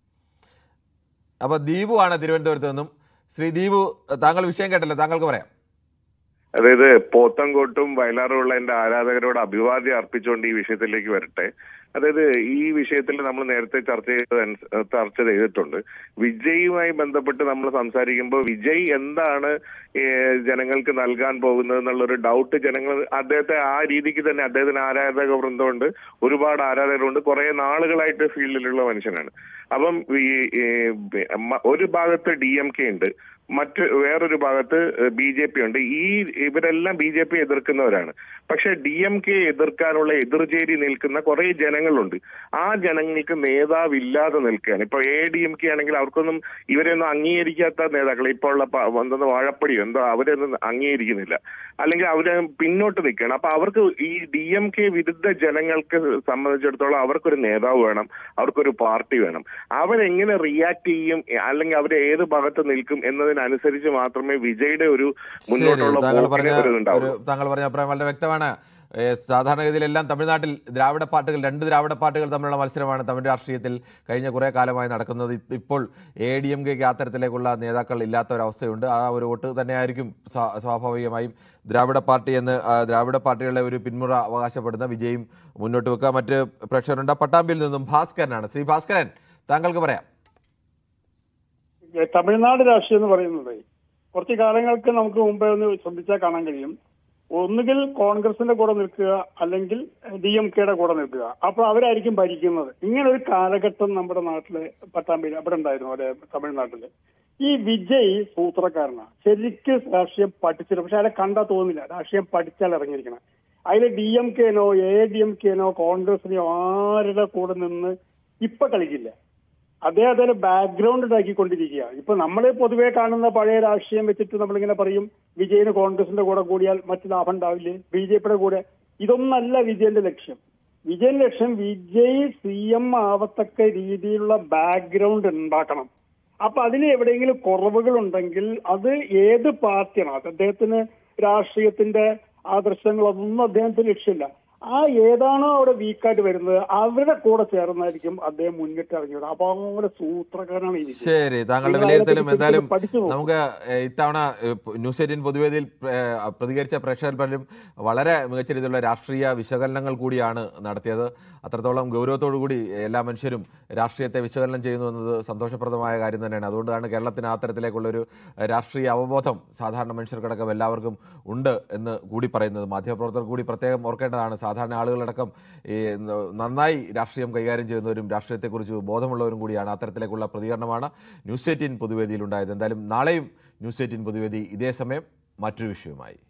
അപ്പൊ ദീപു ആണ് തിരുവനന്തപുരത്ത് നിന്നും ശ്രീ ദീപു താങ്കൾ വിഷയം കേട്ടല്ലോ താങ്കൾക്ക് പറയാം അതായത് പോത്തൻകോട്ടും വയലാറുമുള്ള എന്റെ ആരാധകരോട് അഭിവാദ്യം അർപ്പിച്ചുകൊണ്ട് ഈ വിഷയത്തിലേക്ക് വരട്ടെ അതായത് ഈ വിഷയത്തിൽ നമ്മൾ നേരത്തെ ചർച്ച ചെയ്ത ചർച്ച ചെയ്തിട്ടുണ്ട് വിജയുമായി ബന്ധപ്പെട്ട് നമ്മൾ സംസാരിക്കുമ്പോൾ വിജയ് എന്താണ് ഏഹ്, ജനങ്ങൾക്ക് നൽകാൻ പോകുന്നത് എന്നുള്ളൊരു ഡൗട്ട് ജനങ്ങൾ അദ്ദേഹത്തെ ആ രീതിക്ക് തന്നെ അദ്ദേഹത്തിന് ആരാധക വൃന്ദമുണ്ട് ഒരുപാട് ആരാധകരുണ്ട് കുറെ നാളുകളായിട്ട് ഫീൽഡിലുള്ള മനുഷ്യനാണ് അപ്പം ഈ ഈ, മ- ഒരു ഭാഗത്ത് ഡി എം കെ ഉണ്ട് മറ്റ് വേറൊരു ഭാഗത്ത് ബി ജെ പി ഉണ്ട് ഈ ഇവരെല്ലാം ബി ജെ പി എതിർക്കുന്നവരാണ് പക്ഷെ ഡി എം കെ എതിർക്കാനുള്ള എതിർചേരി നിൽക്കുന്ന കുറെ ജനങ്ങളുണ്ട് ആ ജനങ്ങൾക്ക് നേതാവില്ലാതെ നിൽക്കുകയാണ് ഇപ്പൊ എ ഡി എം കെ ആണെങ്കിൽ അവർക്കൊന്നും ഇവരെയൊന്നും അംഗീകരിക്കാത്ത നേതാക്കൾ ഇപ്പോൾ ഉള്ള പ- എന്തെന്ന് വാഴപ്പടിയോ എന്തോ അവരൊന്നും അംഗീകരിക്കുന്നില്ല അല്ലെങ്കിൽ അവര് പിന്നോട്ട് നിൽക്കുകയാണ് അപ്പൊ അവർക്ക് ഈ ഡി എം കെ വിരുദ്ധ ജനങ്ങൾക്ക് സംബന്ധിച്ചിടത്തോളം അവർക്കൊരു നേതാവ് വേണം അവർക്കൊരു പാർട്ടി വേണം അവരെങ്ങനെ റിയാക്ട് ചെയ്യും അല്ലെങ്കിൽ അവർ ഏത് ഭാഗത്ത് നിൽക്കും എന്നതിനനുസരിച്ച് മാത്രമേ വിജയുടെ ഒരു ശരി മുന്നോട്ടുള്ള താങ്കൾ പോക്കിന് പറഞ്ഞ ഒരു ഒരു ഇതുണ്ടാവുള്ളൂ താങ്കൾ പറഞ്ഞ അഭിപ്രായം വളരെ വ്യക്തമാണ് ഏ, സാധാരണഗതിയിൽ എല്ലാം തമിഴ്നാട്ടിൽ ദ്രാവിഡ പാർട്ടികൾ രണ്ട് ദ്രാവിഡ പാർട്ടികൾ തമ്മിലുള്ള മത്സരമാണ് തമിഴ് രാഷ്ട്രീയത്തിൽ കഴിഞ്ഞ കുറേ കാലമായി നടക്കുന്നത് ഇത് ഇപ്പോൾ എ ഡി എം കെക്ക് അത്തരത്തിലേക്കുള്ള നേതാക്കൾ ഇല്ലാത്ത ഒരവസ്ഥയുണ്ട് ആ ഒരു വോട്ട് തന്നെയായിരിക്കും സ്വാ- സ്വാഭാവികമായും ദ്രാവിഡ പാർട്ടി എന്ന് ആ, ദ്രാവിഡ പാർട്ടികളുടെ ഒരു പിന്മുറ അവകാശപ്പെടുന്ന വിജയും മുന്നോട്ട് വെക്കുക മറ്റ് പ്രേക്ഷകരുണ്ട് പട്ടാമ്പിയിൽ നിന്നും ഭാസ്കരനാണ് ശ്രീ ഭാസ്കരൻ താങ്കൾക്ക് പറയാം തമിഴ്നാട് രാഷ്ട്രീയം എന്ന് പറയുന്നത് കുറച്ച് കാലങ്ങൾക്ക് നമുക്ക് മുമ്പേ ഒന്ന് ശ്രദ്ധിച്ചാൽ കാണാൻ കഴിയും ഒന്നുകിൽ കോൺഗ്രസിന്റെ കൂടെ നിൽക്കുക അല്ലെങ്കിൽ ഡി എം കെയുടെ കൂടെ നിൽക്കുക അപ്പൊ അവരായിരിക്കും ഭരിക്കുന്നത് ഇങ്ങനെ ഒരു കാലഘട്ടം നമ്മുടെ നാട്ടില് പട്ടാമ്പി അവിടെ ഉണ്ടായിരുന്നു അവിടെ തമിഴ്നാട്ടില് ഈ വിജയ് സൂത്രക്കാരനാണ് ശരിക്ക് രാഷ്ട്രീയം പഠിച്ചിട്ട് പക്ഷെ അയാളെ കണ്ടാ തോന്നില്ല രാഷ്ട്രീയം പഠിച്ചാൽ ഇറങ്ങിയിരിക്കണം അതിൽ ഡി എം കെനോ എ ഡി എം കെനോ കോൺഗ്രസിനെയോ ആരുടെ കൂടെ നിന്ന് ഇപ്പൊ കളിക്കില്ല അദ്ദേഹത്തിന് ബാക്ക്ഗ്രൗണ്ട് ഉണ്ടാക്കിക്കൊണ്ടിരിക്കുക ഇപ്പൊ നമ്മൾ പൊതുവെ കാണുന്ന പഴയ രാഷ്ട്രീയം വെച്ചിട്ട് നമ്മളിങ്ങനെ പറയും വിജയന് കോൺഗ്രസിന്റെ കൂടെ കൂടിയാൽ മറ്റു ലാഭം ഉണ്ടാവില്ലേ ബി ജെ പിയുടെ കൂടെ ഇതൊന്നല്ല വിജയന്റെ ലക്ഷ്യം വിജയന്റെ ലക്ഷ്യം വിജയ് സി എം ആവത്തക്ക രീതിയിലുള്ള ബാക്ക്ഗ്രൗണ്ട് ഉണ്ടാക്കണം അപ്പൊ അതിന് എവിടെയെങ്കിലും കുറവുകൾ ഉണ്ടെങ്കിൽ അത് ഏത് പാർട്ടിയാണ് അത് അദ്ദേഹത്തിന് രാഷ്ട്രീയത്തിന്റെ ആദർശങ്ങൾ അതൊന്നും അദ്ദേഹത്തിന് ലക്ഷ്യമില്ല ആ ഏതാണോ അവിടെ വീക്കായിട്ട് വരുന്നത് അവരുടെ കൂടെ ചേർന്നായിരിക്കും അദ്ദേഹം മുന്നിട്ട് ഇറങ്ങിയത് അപ്പൊ അങ്ങനെ സൂത്രക്കാരാണ് ഈ വിജയ്. ശരി താങ്കളുടെ നിങ്ങൾ വിലയിരുത്തലും അതിനെപ്പറ്റി എന്തായാലും പഠിച്ചു നോക്കൂ. നമുക്ക് ഏഹ്, ഇത്തവണ ഏഹ്, ന്യൂസ് എയ്റ്റീൻ പൊതുവേദിയിൽ ഏഹ്, പ്രതികരിച്ച പ്രേക്ഷകർ പലരും വളരെ മികച്ച രീതിയിലുള്ള രാഷ്ട്രീയ വിശകലനങ്ങൾ കൂടിയാണ് നടത്തിയത് അത്രത്തോളം ഗൗരവത്തോടു കൂടി എല്ലാ മനുഷ്യരും രാഷ്ട്രീയത്തെ വിശകലനം ചെയ്യുന്നു എന്നത് സന്തോഷപ്രദമായ കാര്യം തന്നെയാണ് അതുകൊണ്ടാണ് കേരളത്തിന് ആ തരത്തിലേക്കുള്ളൊരു രാഷ്ട്രീയ അവബോധം സാധാരണ മനുഷ്യർക്കടക്കം എല്ലാവർക്കും ഉണ്ട് എന്ന് കൂടി പറയുന്നത് മാധ്യമപ്രവർത്തകർ കൂടി പ്രത്യേകം ഓർക്കേണ്ടതാണ് സാധാരണ ആളുകളടക്കം ഈ ന- നന്നായി രാഷ്ട്രീയം കൈകാര്യം ചെയ്യുന്നവരും രാഷ്ട്രീയത്തെക്കുറിച്ച് ബോധമുള്ളവരും കൂടിയാണ് അത്തരത്തിലേക്കുള്ള പ്രതികരണമാണ് ന്യൂസ് എയ്റ്റീൻ പൊതുവേദിയിൽ ഉണ്ടായത് എന്തായാലും നാളെയും ന്യൂസ് എയ്റ്റീൻ പൊതുവേദി ഇതേ സമയം മറ്റൊരു വിഷയവുമായി